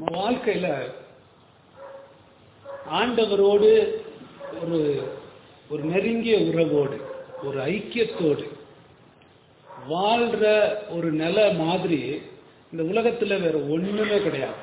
நம்ம வாழ்க்கையில ஆண்டவரோடு ஒரு ஒரு நெருங்கிய உறவோடு ஒரு ஐக்கியத்தோடு வாழ்ற ஒரு நில மாதிரி இந்த உலகத்துல வேற ஒண்ணுமே கிடையாது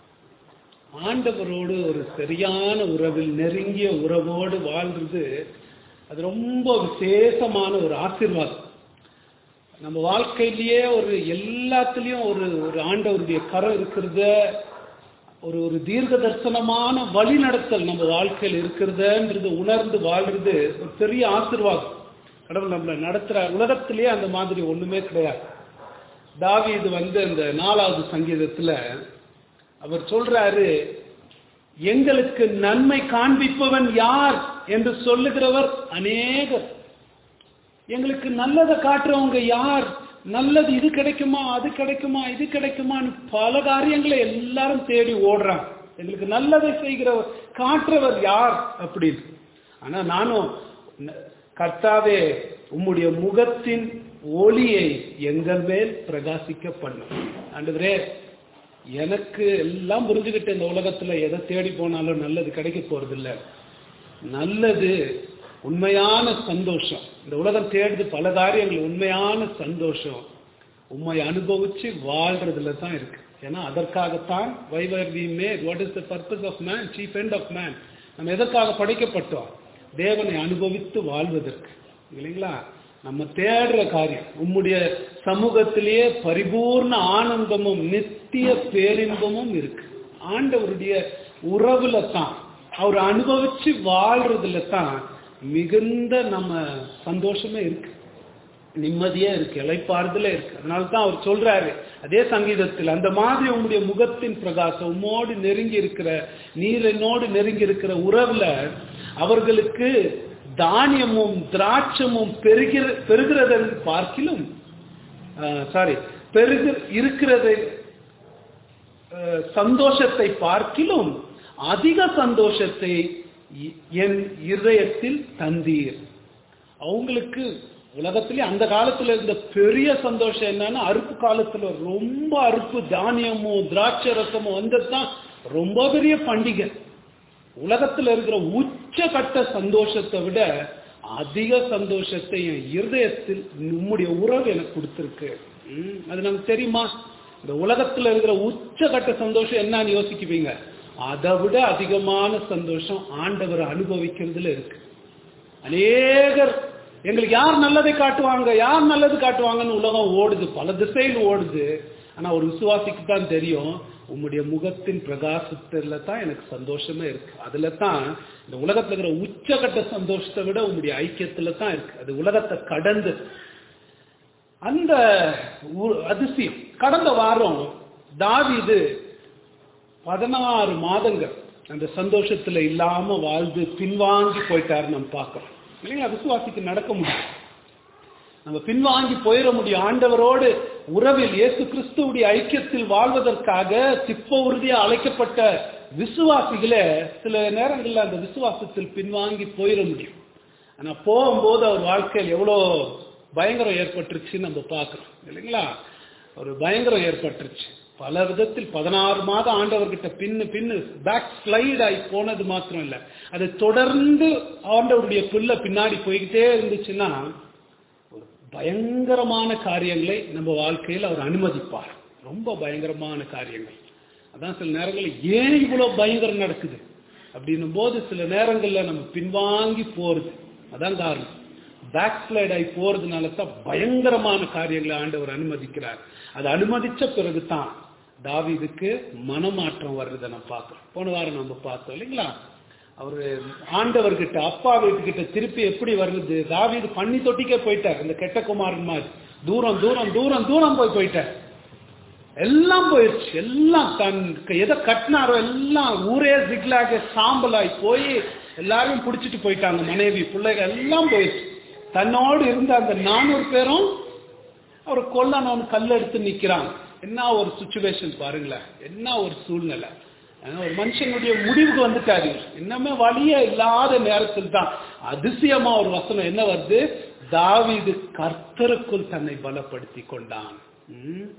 ஆண்டவரோடு ஒரு சரியான உறவில் நெருங்கிய உறவோடு வாழ்றது அது ரொம்ப விசேஷமான ஒரு ஆசீர்வாதம் நம்ம வாழ்க்கையிலேயே ஒரு எல்லாத்துலேயும் ஒரு ஒரு ஆண்டவருடைய கரம் இருக்கிறத ஒரு ஒரு தீர்க்க தரிசனமான வழி நடத்தல் நம்ம வாழ்க்கையில் இருக்கிறதுன்றது உணர்ந்து வாழ்றது ஒரு பெரிய ஆசீர்வாதம் கடவுள் நம்மளை நடத்துற உலகத்திலேயே அந்த மாதிரி ஒண்ணுமே கிடையாது தாவி இது வந்து அந்த நாலாவது சங்கீதத்துல அவர் சொல்றாரு எங்களுக்கு நன்மை காண்பிப்பவன் யார் என்று சொல்லுகிறவர் அநேகர் எங்களுக்கு நல்லதை காட்டுறவங்க யார் நல்லது இது கிடைக்குமா அது கிடைக்குமா இது கிடைக்குமான்னு பல காரியங்களை எல்லாரும் தேடி ஓடுறாங்க எங்களுக்கு நல்லதை செய்கிறவர் காட்டுறவர் யார் அப்படின்னு ஆனா நானும் கர்த்தாவே உம்முடைய முகத்தின் ஒளியை எங்கள் மேல் பிரகாசிக்க பண்ணும் ஆண்டவரே எனக்கு எல்லாம் புரிஞ்சுக்கிட்டு இந்த உலகத்துல எதை தேடி போனாலும் நல்லது கிடைக்க போறது இல்லை நல்லது உண்மையான சந்தோஷம் இந்த உலகம் தேடுது பல காரியங்கள் உண்மையான சந்தோஷம் உண்மை அனுபவிச்சு வாழ்றதுல தான் இருக்கு ஏன்னா அதற்காகத்தான் why were we made what is the purpose of man chief end of man நம்ம எதற்காக படைக்கப்பட்டோம் தேவனை அனுபவித்து வாழ்வதற்கு இல்லைங்களா நம்ம தேடுற காரியம் உம்முடைய சமூகத்திலேயே பரிபூர்ண ஆனந்தமும் நித்திய பேரின்பமும் இருக்கு ஆண்டவருடைய உறவுல தான் அவர் அனுபவிச்சு வாழ்றதுல தான் மிகுந்த நம்ம சந்தோஷமே இருக்கு நிம்மதியா இருக்கு இலைப்பாறுதல இருக்கு அதனால தான் அவர் சொல்றாரு அதே சங்கீதத்தில் அந்த மாதிரி உங்களுடைய முகத்தின் பிரகாசம் உம்மோடு நெருங்கி இருக்கிற நீரனோடு நெருங்கி இருக்கிற உறவுல அவர்களுக்கு தானியமும் திராட்சமும் பெருகிற பெருகிறதை பார்க்கிலும் சாரி பெருகு இருக்கிறதை சந்தோஷத்தை பார்க்கிலும் அதிக சந்தோஷத்தை என் இருதயத்தில் தந்தீர் அவங்களுக்கு உலகத்திலே அந்த காலத்துல இருந்த பெரிய சந்தோஷம் என்னன்னா அறுப்பு காலத்துல ரொம்ப அறுப்பு தானியமும் திராட்சை ரசமும் வந்ததுதான் ரொம்ப பெரிய பண்டிகை உலகத்துல இருக்கிற உச்சகட்ட சந்தோஷத்தை விட அதிக சந்தோஷத்தை என் இருதயத்தில் நம்முடைய உறவு எனக்கு கொடுத்துருக்கு அது நமக்கு தெரியுமா இந்த உலகத்துல இருக்கிற உச்சகட்ட சந்தோஷம் என்னன்னு யோசிக்குவீங்க அதை விட அதிகமான சந்தோஷம் ஆண்டவர் அனுபவிக்கிறதுல இருக்கு அநேகர் எங்களுக்கு யார் நல்லதை காட்டுவாங்க யார் நல்லது காட்டுவாங்கன்னு உலகம் ஓடுது பல திசையில் ஓடுது ஆனா ஒரு விசுவாசிக்கு தான் தெரியும் உம்முடைய முகத்தின் பிரகாசத்துல தான் எனக்கு சந்தோஷமே இருக்கு அதுல தான் இந்த உலகத்துல இருக்கிற உச்சகட்ட சந்தோஷத்தை விட உம்முடைய ஐக்கியத்துல தான் இருக்கு அது உலகத்தை கடந்து அந்த அதிசயம் கடந்த வாரம் தாவிது பதினாறு மாதங்கள் அந்த சந்தோஷத்துல இல்லாம வாழ்ந்து பின்வாங்கி போயிட்டாரு நம்ம பார்க்கிறோம் இல்லைங்களா விசுவாசிக்கு நடக்க முடியும் நம்ம பின்வாங்கி போயிட முடியும் ஆண்டவரோடு உறவில் இயேசு கிறிஸ்துவுடைய ஐக்கியத்தில் வாழ்வதற்காக திப்ப உறுதியா அழைக்கப்பட்ட விசுவாசிகளே சில நேரங்களில் அந்த விசுவாசத்தில் பின்வாங்கி போயிட முடியும் ஆனா போகும்போது அவர் வாழ்க்கையில் எவ்வளோ பயங்கரம் ஏற்பட்டுருச்சுன்னு நம்ம பார்க்கிறோம் இல்லைங்களா ஒரு பயங்கரம் ஏற்பட்டுருச்சு பல விதத்தில் பதினாறு மாதம் ஆண்டவர்கிட்ட பின்னு பின்னு பேக் ஸ்லைட் ஆகி போனது மாத்திரம் இல்லை அது தொடர்ந்து ஆண்டவருடைய பிள்ளை பின்னாடி போய்கிட்டே இருந்துச்சுன்னா ஒரு பயங்கரமான காரியங்களை நம்ம வாழ்க்கையில் அவர் அனுமதிப்பார் ரொம்ப பயங்கரமான காரியங்கள் அதான் சில நேரங்களில் ஏன் இவ்வளோ பயங்கரம் நடக்குது அப்படின்னும் போது சில நேரங்களில் நம்ம பின்வாங்கி போறது அதான் காரணம் பேக் ஸ்லைட் ஆகி போறதுனால தான் பயங்கரமான காரியங்களை ஆண்டவர் அனுமதிக்கிறார் அது அனுமதிச்ச பிறகு தான் தாவிதுக்கு மனமாற்றம் வர்றதை நம்ம பார்க்கிறோம் போன வாரம் நம்ம பார்த்தோம் இல்லைங்களா அவரு ஆண்டவர்கிட்ட அப்பா வீட்டுக்கிட்ட திருப்பி எப்படி வருது தாவிது பண்ணி தொட்டிக்கே போயிட்டார் இந்த கெட்ட குமாரன் மாதிரி தூரம் தூரம் தூரம் தூரம் போய் போயிட்டார் எல்லாம் போயிடுச்சு எல்லாம் தன் எதை கட்டினாரோ எல்லாம் ஊரே சிக்லாக சாம்பலாய் போய் எல்லாரையும் பிடிச்சிட்டு போயிட்டாங்க மனைவி பிள்ளைகள் எல்லாம் போயிடுச்சு தன்னோடு இருந்த அந்த நானூறு பேரும் அவர் கொல்லணும்னு கல் எடுத்து நிக்கிறாங்க என்ன ஒரு சுச்சுவேஷன் பாருங்களேன் என்ன ஒரு சூழ்நிலை ஒரு மனுஷனுடைய முடிவுக்கு வந்துட்டாரு இன்னமே வழியே இல்லாத நேரத்தில் தான் அதிசயமா ஒரு வசனம் என்ன வருது தாவீது கர்த்தருக்குள் தன்னை பலப்படுத்தி கொண்டான் ம்?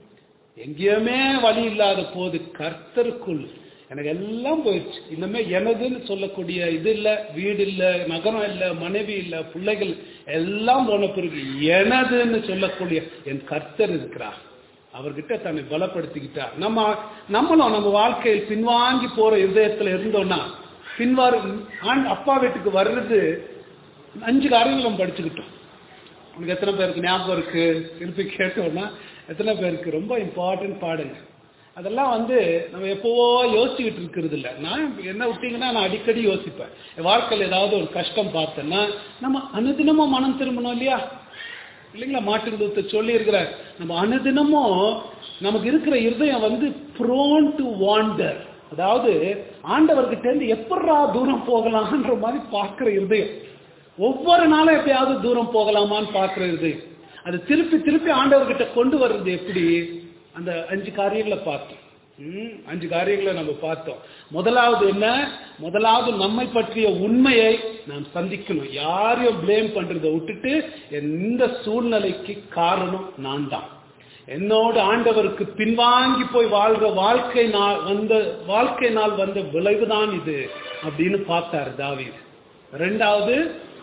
எங்கேயுமே வழி இல்லாத போது கர்த்தருக்குள் எனக்கு எல்லாம் போயிடுச்சு இன்னுமே எனதுன்னு சொல்லக்கூடிய இது இல்ல வீடு இல்ல நகரம் இல்ல மனைவி இல்ல பிள்ளைகள் எல்லாம் போன பிறகு எனதுன்னு சொல்லக்கூடிய என் கர்த்தர் இருக்கிறார் அவர்கிட்ட தன்னை பலப்படுத்திக்கிட்டார் நம்ம நம்மளும் நம்ம வாழ்க்கையில் பின்வாங்கி போற இதயத்துல இருந்தோம்னா பின்வாரு ஆண் அப்பா வீட்டுக்கு வர்றது அஞ்சு காரியங்கள் நம்ம படிச்சுக்கிட்டோம் உனக்கு எத்தனை பேருக்கு ஞாபகம் இருக்கு திருப்பி கேட்டோம்னா எத்தனை பேருக்கு ரொம்ப இம்பார்ட்டன்ட் பாடுங்க அதெல்லாம் வந்து நம்ம எப்போவோ யோசிச்சுக்கிட்டு இருக்கிறது இல்லை நான் என்ன விட்டீங்கன்னா நான் அடிக்கடி யோசிப்பேன் என் வாழ்க்கையில் ஏதாவது ஒரு கஷ்டம் பார்த்தேன்னா நம்ம அனுதினமும் மனம் திரும்பணும் இல்லையா இல்லைங்களா மாட்டுக்கு சொல்லி இருக்கிறார் நம்ம அனுதினமும் நமக்கு இருக்கிற இருதயம் வந்து ப்ரோன் டு வாண்டர் அதாவது ஆண்டவர்கிட்ட இருந்து எப்படா தூரம் போகலாம்ன்ற மாதிரி பார்க்கிற இருதயம் ஒவ்வொரு நாளும் எப்பயாவது தூரம் போகலாமான்னு பார்க்கிற இருதயம் அது திருப்பி திருப்பி ஆண்டவர்கிட்ட கொண்டு வர்றது எப்படி அந்த அஞ்சு காரியங்களை பார்த்தோம் ம், அஞ்சு காரியங்களை நம்ம பார்த்தோம் முதலாவது என்ன முதலாவது நம்மை பற்றிய உண்மையை நாம் சந்திக்கணும் யாரையும் ப்ளேம் பண்றதை விட்டுட்டு எந்த சூழ்நிலைக்கு காரணம் நான் தான் என்னோடு ஆண்டவருக்கு பின்வாங்கி போய் வாழ்ற வாழ்க்கை நாள் வந்த வாழ்க்கை நாள் வந்த விளைவுதான் இது அப்படின்னு பார்த்தார் தாவீது ரெண்டாவது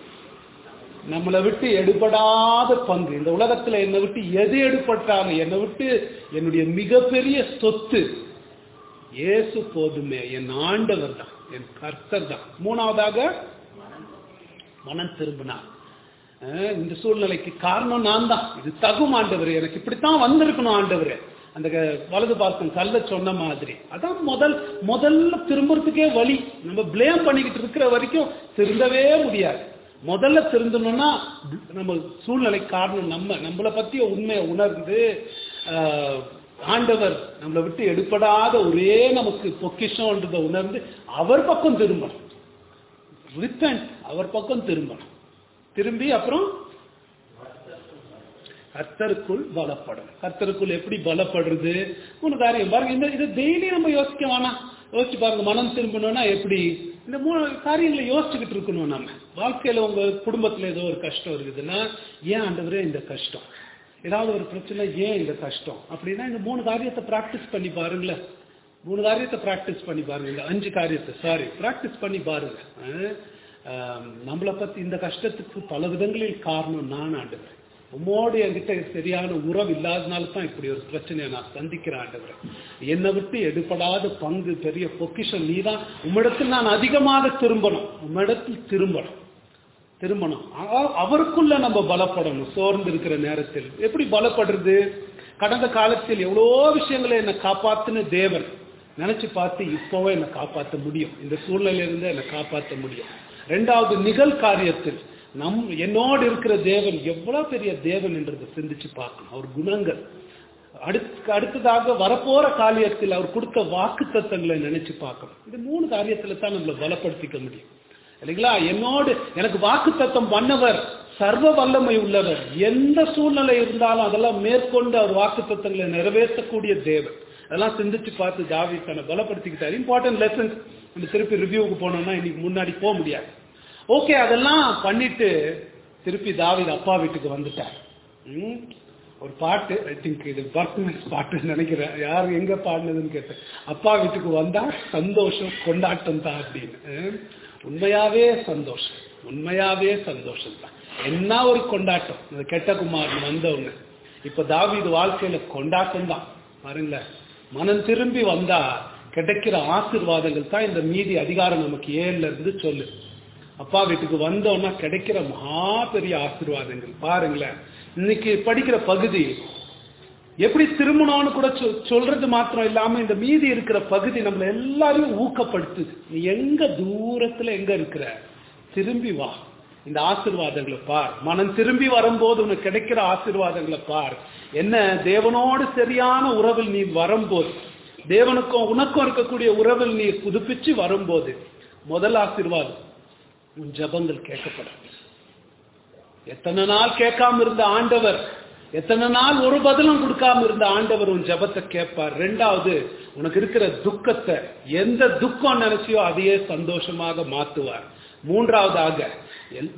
நம்மளை விட்டு எடுபடாத பங்கு இந்த உலகத்துல என்னை விட்டு எது எடுபட்டாலும் என்னை விட்டு என்னுடைய மிகப்பெரிய சொத்து இயேசு போதுமே என் ஆண்டவர் தான் என் கர்த்தர் தான் மூணாவதாக மனம் திரும்பினார் அஹ் இந்த சூழ்நிலைக்கு காரணம் நான் தான் இது தகும் ஆண்டவர் எனக்கு இப்படித்தான் வந்திருக்கணும் ஆண்டவர் அந்த க- வலது பார்க்கும் கல்ல சொன்ன மாதிரி அதான் முதல் முதல்ல திரும்புறதுக்கே வழி நம்ம ப்ளேம் பண்ணிக்கிட்டு இருக்கிற வரைக்கும் திருந்தவே முடியாது முதல்ல திருந்தணும்னா நம்ம சூழ்நிலை காரணம் நம்ம நம்மளை பத்திய உண்மையை உணர்ந்து ஆஹ், ஆண்டவர் நம்மளை விட்டு எடுப்படாத ஒரே நமக்கு பொக்கிஷம்ன்றதை உணர்ந்து அவர் பக்கம் திரும்பணும் ரிப்பன் அவர் பக்கம் திரும்பணும் திரும்பி அப்புறம் கர்த்தருக்குள் பலப்படும் கர்த்தருக்குள் எப்படி பலப்படுறது மூணு காரியம் பாருங்க இந்த இது டெய்லி நம்ம யோசிக்க வேணாம் யோசிச்சு பாருங்க மனம் திரும்பணும்னா எப்படி இந்த மூணு காரியங்களை யோசிச்சுக்கிட்டு இருக்கணும் நம்ம வாழ்க்கையில உங்க குடும்பத்துல ஏதோ ஒரு கஷ்டம் இருக்குதுன்னா ஏன் ஆண்டவரே இந்த கஷ்டம் ஏதாவது ஒரு பிரச்சனை ஏன் இந்த கஷ்டம் அப்படின்னா இந்த மூணு காரியத்தை பிராக்டிஸ் பண்ணி பாருங்களேன் மூணு காரியத்தை பிராக்டிஸ் பண்ணி பாருங்க இந்த அஞ்சு காரியத்தை சாரி பிராக்டிஸ் பண்ணி பாருங்க அஹ், ஆம், நம்மளை பத்தி இந்த கஷ்டத்துக்கு பல விதங்களில் காரணம் நான் ஆண்டவர் உம்மோடு என்கிட்ட சரியான உறவு இல்லாதனால தான் இப்படி ஒரு பிரச்சனையை நான் சந்திக்கிறேன் ஆண்டவர் என்னை விட்டு எடுபடாத பங்கு பெரிய பொக்கிஷம் நீதான் உம்மிடத்தில் நான் அதிகமாக திரும்பணும் உம்மிடத்தில் திரும்பணும் திருமணம் அவ- அவருக்குள்ள நம்ம பலப்படணும் சோர்ந்து இருக்கிற நேரத்தில் எப்படி பலப்படுறது கடந்த காலத்தில் எவ்வளோ விஷயங்களை என்னை காப்பாத்துன தேவன் நினைச்சு பார்த்து இப்போவே என்னை காப்பாற்ற முடியும் இந்த சூழ்நிலையிலிருந்து என்னை காப்பாற்ற முடியும் ரெண்டாவது நிகழ் காரியத்தில் நம் என்னோடு இருக்கிற தேவன் எவ்வளவு பெரிய தேவன் என்றதை சிந்திச்சு பார்க்கணும் அவர் குணங்கள் அடுத்து அடுத்ததாக வரப்போற காரியத்தில் அவர் கொடுத்த வாக்கு தத்தங்களை நினைச்சு பார்க்கணும் இது மூணு காரியத்துல தான் நம்மளை பலப்படுத்திக்க முடியும் இல்லைங்களா என்னோடு எனக்கு வாக்கு தத்தம் பண்ணவர் சர்வ வல்லமை உள்ளவர் எந்த சூழ்நிலை இருந்தாலும் அதெல்லாம் மேற்கொண்டு அவர் வாக்கு தத்தங்களை நிறைவேற்றக்கூடிய தேவன் அதெல்லாம் சிந்திச்சு பார்த்து தாவி தன்னை பலப்படுத்திக்கிட்டார் இம்பார்ட்டன்ட் லெசன்ஸ் நம்ம திருப்பி ரிவ்யூவுக்கு போனோம்னா இன்னைக்கு முன்னாடி போக முடியாது ஓகே அதெல்லாம் பண்ணிட்டு திருப்பி தாவீது அப்பா வீட்டுக்கு வந்துட்டார் ம், ஒரு பாட்டு ஐ திங்க் இது பர்த்மேஸ் பாட்டுன்னு நினைக்கிறேன் யார் எங்க பாடினதுன்னு கேட்டேன் அப்பா வீட்டுக்கு வந்தா சந்தோஷம் கொண்டாட்டம் தான் அப்படின்னு ம், உண்மையாவே சந்தோஷம் உண்மையாவே சந்தோஷம் தான் என்ன ஒரு கொண்டாட்டம் இந்த கெட்ட குமாரன் வந்தவங்க இப்ப தாவீது வாழ்க்கையில கொண்டாட்டம் தான் பாருங்களேன் மனம் திரும்பி வந்தா கிடைக்கிற ஆசீர்வாதங்கள் தான் இந்த மீதி அதிகாரம் நமக்கு ஏழுல இருந்து சொல்லு அப்பா வீட்டுக்கு வந்தோம்னா கிடைக்கிற மகா பெரிய ஆசீர்வாதங்கள் பாருங்களேன் இன்னைக்கு படிக்கிற பகுதி எப்படி திருமணம்னு கூட சொல்- சொல்றது மாத்திரம் இல்லாம இந்த மீதி இருக்கிற பகுதி நம்மள எல்லாரையும் ஊக்கப்படுத்துது நீ எங்க தூரத்துல எங்க இருக்கிற திரும்பி வா இந்த ஆசீர்வாதங்களை பார் மனம் திரும்பி வரும்போது உனக்கு கிடைக்கிற ஆசீர்வாதங்களை பார் என்ன தேவனோடு சரியான உறவில் நீ வரும்போது தேவனுக்கும் உனக்கும் இருக்கக்கூடிய உறவில் நீ புதுப்பிச்சு வரும்போது முதல் ஆசீர்வாதம் உன் ஜெபங்கள் கேட்கப்படும் எத்தனை நாள் கேட்காம இருந்த ஆண்டவர் எத்தனை நாள் ஒரு பதிலும் கொடுக்காம இருந்த ஆண்டவர் உன் ஜெபத்தை கேட்பார் ரெண்டாவது உனக்கு இருக்கிற துக்கத்தை எந்த துக்கம் நினைச்சியோ அதையே சந்தோஷமாக மாத்துவார் மூன்றாவதாக எல்-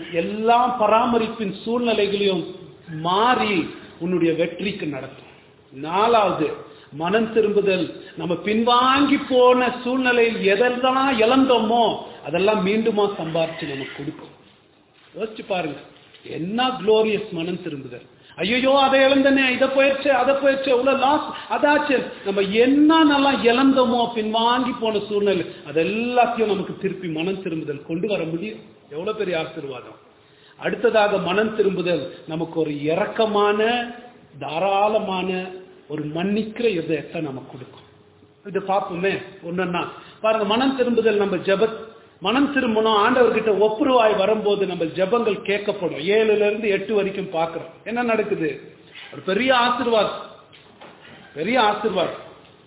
எல்லாம் பராமரிப்பின் சூழ்நிலைகளையும் மாறி உன்னுடைய வெற்றிக்கு நடத்தும் நாலாவது மனம் திரும்புதல் நம்ம பின்வாங்கி போன சூழ்நிலையில் எதெல்லாம் இழந்தோமோ அதெல்லாம் மீண்டுமா சம்பாரிச்சு நமக்கு கொடுக்கும் யோசிச்சு பாருங்க என்ன குளோரியஸ் மனம் திரும்புதல் ஐயோ அதை இழந்தனே இதை போயிடுச்சு அதை போயிடுச்சு இவ்வளவு லாஸ் அதாச்சு நம்ம என்ன நல்லா இழந்தோமோ பின்வாங்கி போன சூழ்நிலை அது எல்லாத்தையும் நமக்கு திருப்பி மனம் திரும்புதல் கொண்டு வர முடியும் எவ்வளவு பெரிய ஆசீர்வாதம் அடுத்ததாக மனம் திரும்புதல் நமக்கு ஒரு இரக்கமான தாராளமான ஒரு மன்னிக்கிற இதயத்தை நமக்கு கொடுக்கும் இது பார்ப்போமே ஒன்னா பாருங்க மனம் திரும்புதல் நம்ம ஜெப மனம் திரும்பணும் ஆண்டவர்கிட்ட ஒப்புருவாய் வரும்போது நம்ம ஜெபங்கள் கேட்கப்படும் ஏழுல இருந்து எட்டு வரைக்கும் பார்க்கிறோம் என்ன நடக்குது ஒரு பெரிய ஆசீர்வாதம் பெரிய ஆசீர்வாதம்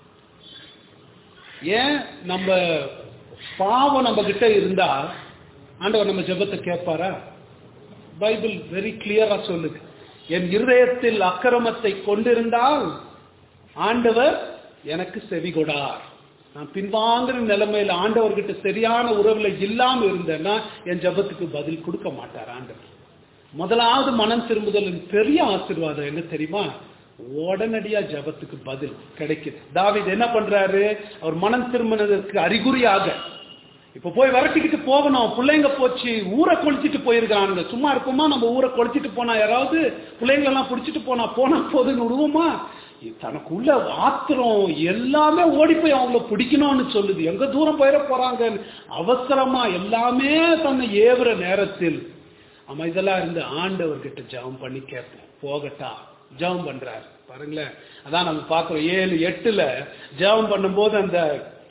ஏன் நம்ம பாவம் நம்ம கிட்ட இருந்தா ஆண்டவர் நம்ம ஜெபத்தை கேட்பாரா பைபிள் வெரி கிளியரா சொல்லுது என் இருதயத்தில் அக்கிரமத்தை கொண்டிருந்தால் ஆண்டவர் எனக்கு செவி கொடார் நான் பின்வாங்குற நிலைமையில ஆண்டவர்கிட்ட சரியான உறவுல இல்லாம இருந்தேன்னா என் ஜபத்துக்கு பதில் கொடுக்க மாட்டார் ஆண்டவர் முதலாவது மனம் திரும்புதலின் பெரிய ஆசீர்வாதம் என்ன தெரியுமா உடனடியா ஜபத்துக்கு பதில் கிடைக்குது தாவிது என்ன பண்றாரு அவர் மனம் திரும்பினதற்கு அறிகுறியாக இப்ப போய் விரட்டிக்கிட்டு போகணும் பிள்ளைங்க போச்சு ஊரை கொளுத்திட்டு போயிருக்காங்க சும்மா இருப்போமா நம்ம ஊரை கொளுத்திட்டு போனா யாராவது பிள்ளைங்க எல்லாம் பிடிச்சிட்டு போனா போனா போதுன்னு விடுவோமா தனக்குள்ள ஆத்திரம் எல்லாமே ஓடி போய் அவங்கள பிடிக்கணும்னு சொல்லுது எங்க தூரம் போயிட போறாங்க அவசரமா எல்லாமே தன்னை ஏவுற நேரத்தில் அமைதலா இருந்து ஆண்டவர்கிட்ட ஜெபம் பண்ணி கேட்போம் போகட்டா ஜெபம் பண்றாரு பாருங்களேன் அதான் நம்ம பார்க்கிறோம் ஏழு எட்டுல ஜெபம் பண்ணும்போது அந்த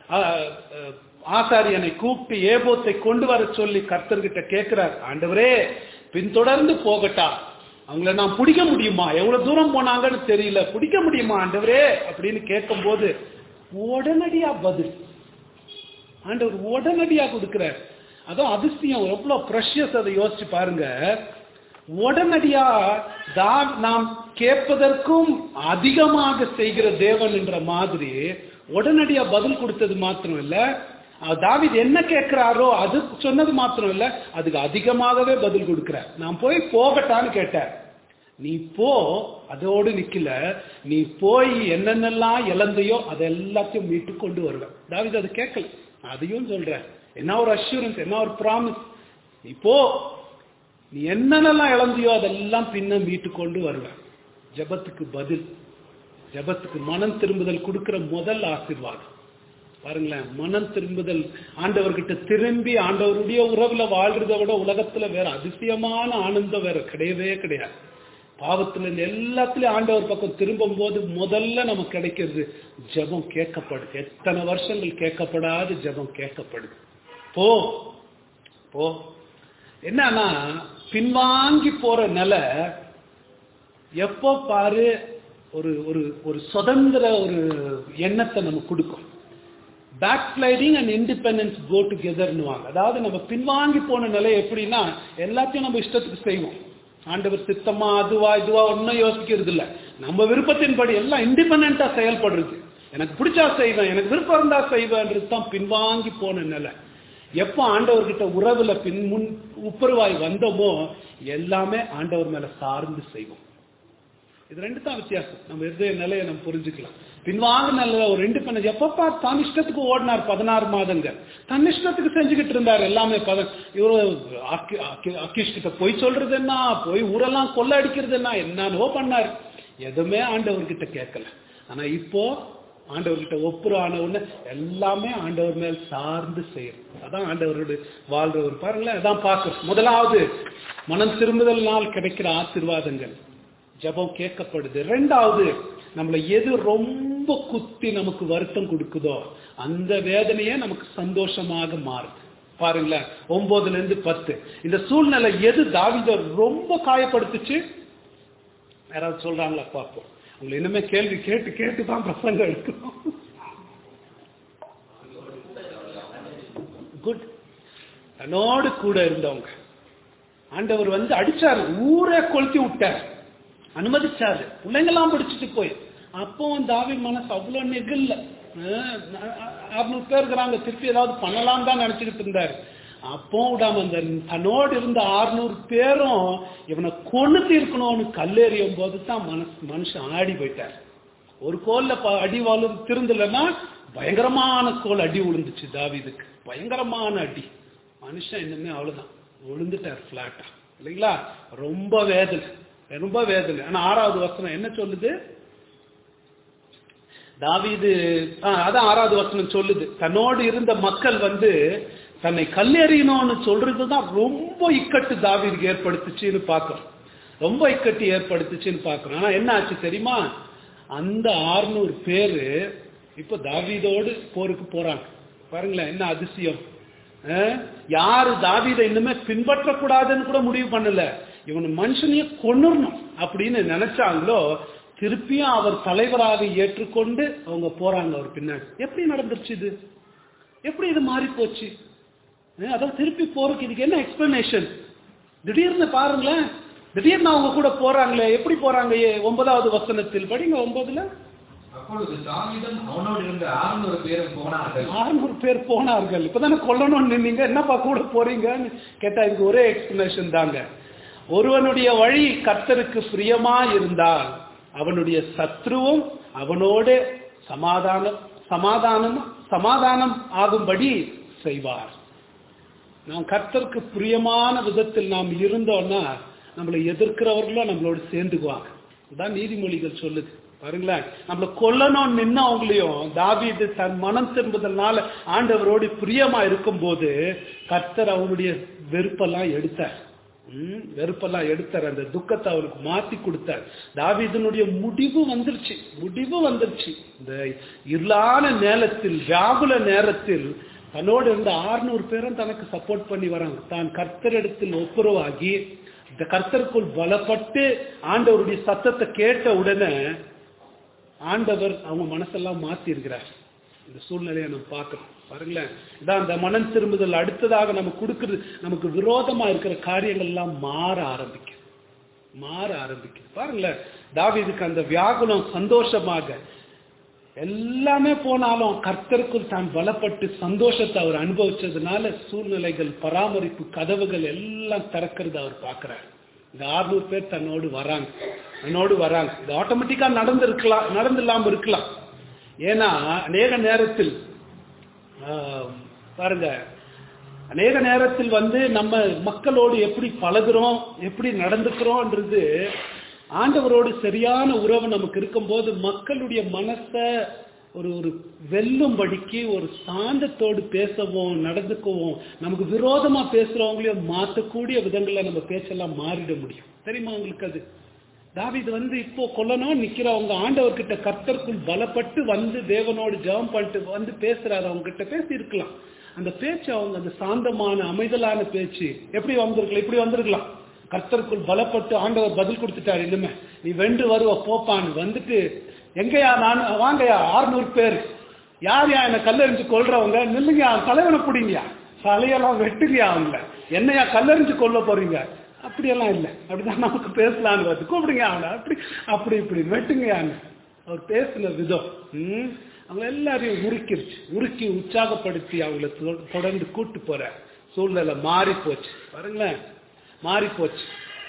ஆசாரியனை கூப்பிட்டு ஏபோத்தை கொண்டு வர சொல்லி கர்த்தர்கிட்ட கேட்கிறார் ஆண்டவரே பின்தொடர்ந்து போகட்டா அவங்கள நான் பிடிக்க முடியுமா எவ்வளவு தூரம் போனாங்கன்னு தெரியல பிடிக்க முடியுமா ஆண்டவரே அப்படின்னு கேட்கும் போது உடனடியா பதில் ஆண்டவர் உடனடியா கொடுக்கிறார் அதான் அதிசயம் எவ்வளவு ப்ரெஷியஸ் அதை யோசிச்சு பாருங்க உடனடியா தான் நாம் கேட்பதற்கும் அதிகமாக செய்கிற தேவன் என்ற மாதிரி உடனடியா பதில் கொடுத்தது மாத்திரம் இல்ல தாவிது என்ன கேட்கிறாரோ அது சொன்னது மாத்திரம் இல்ல அதுக்கு அதிகமாகவே பதில் கொடுக்கிறார் நான் போய் போகட்டான்னு கேட்டார் நீ போ அதோடு நிக்கல நீ போய் என்னென்னலாம் இழந்தையோ அதை எல்லாத்தையும் மீட்டு கொண்டு வருவேன் தாவிது அது கேட்கல அதையும் சொல்ற என்ன ஒரு அஷூரன்ஸ் என்ன ஒரு ப்ராமிஸ் நீ போ நீ என்னென்னலாம் இழந்தியோ அதெல்லாம் பின்ன மீட்டு கொண்டு வருவேன் ஜபத்துக்கு பதில் ஜபத்துக்கு மனம் திரும்புதல் கொடுக்கிற முதல் ஆசிர்வாதம் பாருங்களேன் மனம் திரும்புதல் ஆண்டவர்கிட்ட திரும்பி ஆண்டவருடைய உறவுல வாழ்றதை விட உலகத்துல வேற அதிசயமான ஆனந்தம் வேற கிடையவே கிடையாது பாவத்துல இருந்து எல்லாத்துலயும் ஆண்டவர் பக்கம் திரும்பும் போது முதல்ல நமக்கு கிடைக்கிறது ஜபம் கேட்கப்படுது எத்தனை வருஷங்கள் கேட்கப்படாத ஜபம் கேட்கப்படுது போ போ என்னன்னா பின்வாங்கி போற நிலை எப்போ பாரு ஒரு ஒரு ஒரு சுதந்திர ஒரு எண்ணத்தை நமக்கு கொடுக்கும் backsliding and independence go டுகெதர்னுவாங்க அதாவது நம்ம பின்வாங்கி போன நிலை எப்படின்னா எல்லாத்தையும் நம்ம இஷ்டத்துக்கு செய்வோம் ஆண்டவர் சித்தமா அதுவா இதுவா ஒன்றும் யோசிக்கிறது இல்லை நம்ம விருப்பத்தின்படி எல்லாம் இண்டிபெண்டா செயல்படுறது எனக்கு பிடிச்சா செய்வேன் எனக்கு விருப்பம் இருந்தா செய்வேன்றது தான் பின்வாங்கி போன நிலை எப்போ ஆண்டவர்கிட்ட உறவுல பின் முன் உப்பருவாய் வந்தோமோ எல்லாமே ஆண்டவர் மேல சார்ந்து செய்வோம் இது ரெண்டு தான் வித்தியாசம் நம்ம இருதய நிலையை நம்ம புரிஞ்சுக்கலாம் பின்வாங்க நல்ல ஒரு இண்டிபெண்டன்ஸ் எப்பப்பா தான் இஷ்டத்துக்கு ஓடினார் பதினாறு மாதங்கள் தன் இஷ்டத்துக்கு செஞ்சுக்கிட்டு இருந்தார் எல்லாமே பத இவரு அக்கீஷ் கிட்ட போய் சொல்றது என்ன போய் ஊரெல்லாம் கொள்ள அடிக்கிறது என்ன என்னன்னோ பண்ணார் எதுவுமே ஆண்டவர்கிட்ட கேட்கல ஆனா இப்போ ஆண்டவர்கிட்ட ஒப்புற ஆனவுடனே எல்லாமே ஆண்டவர் மேல் சார்ந்து செய்யும் அதான் ஆண்டவரோடு வாழ்றவர் பாருங்களேன் அதான் பார்க்க முதலாவது மனம் திரும்புதல்னால் கிடைக்கிற ஆசிர்வாதங்கள் ஜபம் கேட்கப்படுது ரெண்டாவது நம்மளை எது ரொம்ப குத்தி நமக்கு வருத்தம் கொடுக்குதோ அந்த வேதனையே நமக்கு சந்தோஷமாக மாறுது பாருங்களேன் ஒன்பதுல இருந்து பத்து இந்த சூழ்நிலை எது தாவித ரொம்ப காயப்படுத்துச்சு யாராவது சொல்றாங்களா பார்ப்போம் உங்களை இனிமே கேள்வி கேட்டு கேட்டு தான் பிரசங்கம் எடுக்கணும் குட் தன்னோடு கூட இருந்தவங்க ஆண்டவர் வந்து அடிச்சாரு ஊரே கொளுத்தி விட்டார் அனுமதிச்சாரு பிள்ளைங்கெல்லாம் பிடிச்சிட்டு போய் அப்போ தாவி மனசு அவ்வளவு நெகில்ல அறுநூறு பேர் இருக்கிறாங்க திருப்பி ஏதாவது பண்ணலாம் தான் நினைச்சுக்கிட்டு இருந்தாரு அப்போ விடாம அந்த தன்னோடு இருந்த ஆறுநூறு பேரும் இவனை கொண்டு இருக்கணும்னு கல்லெறியும் போது தான் மனசு மனுஷன் ஆடி போயிட்டார் ஒரு கோல்ல ப- அடி வாழு திருந்தலைன்னா பயங்கரமான கோல் அடி விழுந்துச்சு தாவீதுக்கு பயங்கரமான அடி மனுஷன் இன்னுமே அவ்வளவுதான் விழுந்துட்டார் பிளாட்டா இல்லைங்களா ரொம்ப வேதனை ரொம்ப வேதனை ஆனா ஆறாவது வசனம் என்ன சொல்லுது தாவீது ஆ, அதான் ஆறாவது வசனம் சொல்லுது தன்னோடு இருந்த மக்கள் வந்து தன்னை கல்லெறியணும்னு சொல்றதுதான் ரொம்ப இக்கட்டு தாவீதுக்கு ஏற்படுத்துச்சுன்னு பார்க்கிறோம் ரொம்ப இக்கட்டு ஏற்படுத்துச்சுன்னு பார்க்கிறோம் ஆனா என்ன ஆச்சு தெரியுமா அந்த 600 பேரு இப்ப தாவீதோடு போருக்கு போறாங்க பாருங்களேன் என்ன அதிசயம் அஹ், யாரு தாவீதை இன்னுமே பின்பற்றக்கூடாதுன்னு கூட முடிவு பண்ணல இவன் மனுஷனையே கொன்னுறணும் அப்படின்னு நினைச்சாங்களோ திருப்பியும் அவர் தலைவராக ஏற்றுக்கொண்டு அவங்க போறாங்க அவர் பின்னாடி எப்படி நடந்துருச்சு இது எப்படி இது மாறி போச்சு அஹ், அதான் திருப்பி போறதுக்கு இதுக்கு என்ன எக்ஸ்பிளனேஷன் திடீர்னு பாருங்களேன் திடீர்னு அவங்க கூட போறாங்களே எப்படி போறாங்க ஏ- ஒன்பதாவது வசனத்தில் படிங்க ஒன்பதுல அப்பொழுது தாவீதும் அவனோடு இருந்த ஆறுநூறு பேரும் போனார்கள் ஆறுநூறு பேர் போனார்கள் இப்பதானே கொல்லணும்னு நின்னீங்க என்னப்பா கூட போறீங்கன்னு கேட்டா இதுக்கு ஒரே எக்ஸ்பிளனேஷன் தாங்க ஒருவனுடைய வழி கர்த்தருக்கு பிரியமா இருந்தால் அவனுடைய சத்ருவும் அவனோடு சமாதானம் சமாதானம் சமாதானம் ஆகும்படி செய்வார் நாம் கர்த்தருக்கு பிரியமான விதத்தில் நாம் இருந்தோம்னா நம்மளை எதிர்க்கிறவர்களும் நம்மளோட சேர்ந்துக்குவாங்க இதான் நீதிமொழிகள் சொல்லுது பாருங்களேன் நம்மளை கொல்லணும்னு நின்னவங்களையும் தாவீது தன் மனம் திரும்புதல்னால ஆண்டவரோடு பிரியமா இருக்கும்போது கர்த்தர் அவருடைய வெறுப்பெல்லாம் எடுத்தார் ம், வெறுப்பெல்லாம் எடுத்தார் அந்த துக்கத்தை அவருக்கு மாத்தி கொடுத்தார் தாவீதனுடைய முடிவு வந்துருச்சு முடிவு வந்துருச்சு இந்த இருளான நேரத்தில் வியாகுல நேரத்தில் தன்னோடு இருந்த 600 பேரும் தனக்கு சப்போர்ட் பண்ணி வராங்க தான் கர்த்தரிடத்தில் ஒப்புரவாகி இந்த கர்த்தருக்குள் பலப்பட்டு ஆண்டவருடைய சத்தத்தை கேட்ட உடனே ஆண்டவர் அவங்க மனசெல்லாம் மாத்தி இருக்கிறார் இந்த சூழ்நிலையை நம்ம பார்க்கிறோம் பாருங்களேன் இதான் அந்த மனம் திரும்புதல் அடுத்ததாக நம்ம கொடுக்கிறது நமக்கு விரோதமா இருக்கிற காரியங்கள் எல்லாம் மாற ஆரம்பிக்கும் மாற ஆரம்பிக்குது பாருங்களேன் தாவீதுக்கு அந்த வியாகுலம் சந்தோஷமாக எல்லாமே போனாலும் கர்த்தருக்குள் தான் பலப்பட்டு சந்தோஷத்தை அவர் அனுபவிச்சதுனால சூழ்நிலைகள் பராமரிப்பு கதவுகள் எல்லாம் திறக்கிறது அவர் பார்க்கிறார் இந்த 600 பேர் தன்னோடு வராங்க தன்னோடு வராங்க இது ஆட்டோமேட்டிக்கா நடந்திருக்கலாம் நடந்தில்லாம இருக்கலாம் ஏன்னா அநேக நேரத்தில் ஆஹ், பாருங்க அநேக நேரத்தில் வந்து நம்ம மக்களோடு எப்படி பழகுறோம் எப்படி நடந்துக்கிறோம்ன்றது ஆண்டவரோடு சரியான உறவு நமக்கு இருக்கும்போது மக்களுடைய மனசை ஒரு ஒரு வெல்லும்படிக்கு ஒரு சாந்தத்தோடு பேசவும் நடந்துக்கவும் நமக்கு விரோதமா பேசுறவங்களையும் மாற்றக்கூடிய விதங்கள்ல நம்ம பேச்செல்லாம் மாறிட முடியும் தெரியுமா உங்களுக்கு அது தாவீது வந்து இப்போ கொல்லணும் நிக்கிறவங்க ஆண்டவர்கிட்ட கர்த்தருக்குள் பலப்பட்டு வந்து தேவனோடு ஜெபம் பண்ணிட்டு வந்து பேசுறாரு அவங்க கிட்ட பேசி இருக்கலாம் அந்த பேச்சு அவங்க அந்த சாந்தமான அமைதலான பேச்சு எப்படி வந்திருக்கலாம் இப்படி வந்திருக்கலாம் கர்த்தருக்குள் பலப்பட்டு ஆண்டவர் பதில் கொடுத்துட்டாரு இனிமே நீ வென்று வருவ போப்பான்னு வந்துட்டு எங்கயா நான் வாங்கயா 600 பேர் யார் யா என்ன கல்லெறிஞ்சு கொல்றவங்க நில்லுங்க தலைவனை பிடிங்கயா தலையெல்லாம் வெட்டுங்கயா அவங்க என்னையா கல்லெறிஞ்சு கொல்ல போறீங்க அப்படியெல்லாம் இல்லை அப்படிதான் நமக்கு பேசலான்னு வருது கூப்பிடுங்க அவனை அப்படி அப்படி இப்படி வெட்டுங்கயான்னு அவர் பேசின விதம் ம், அவங்க எல்லாரையும் உருக்கிருச்சு உருக்கி உற்சாகப்படுத்தி அவங்கள தொ- தொடர்ந்து கூட்டு போற சூழ்நிலை மாறி போச்சு பாருங்களேன் மாறி போச்சு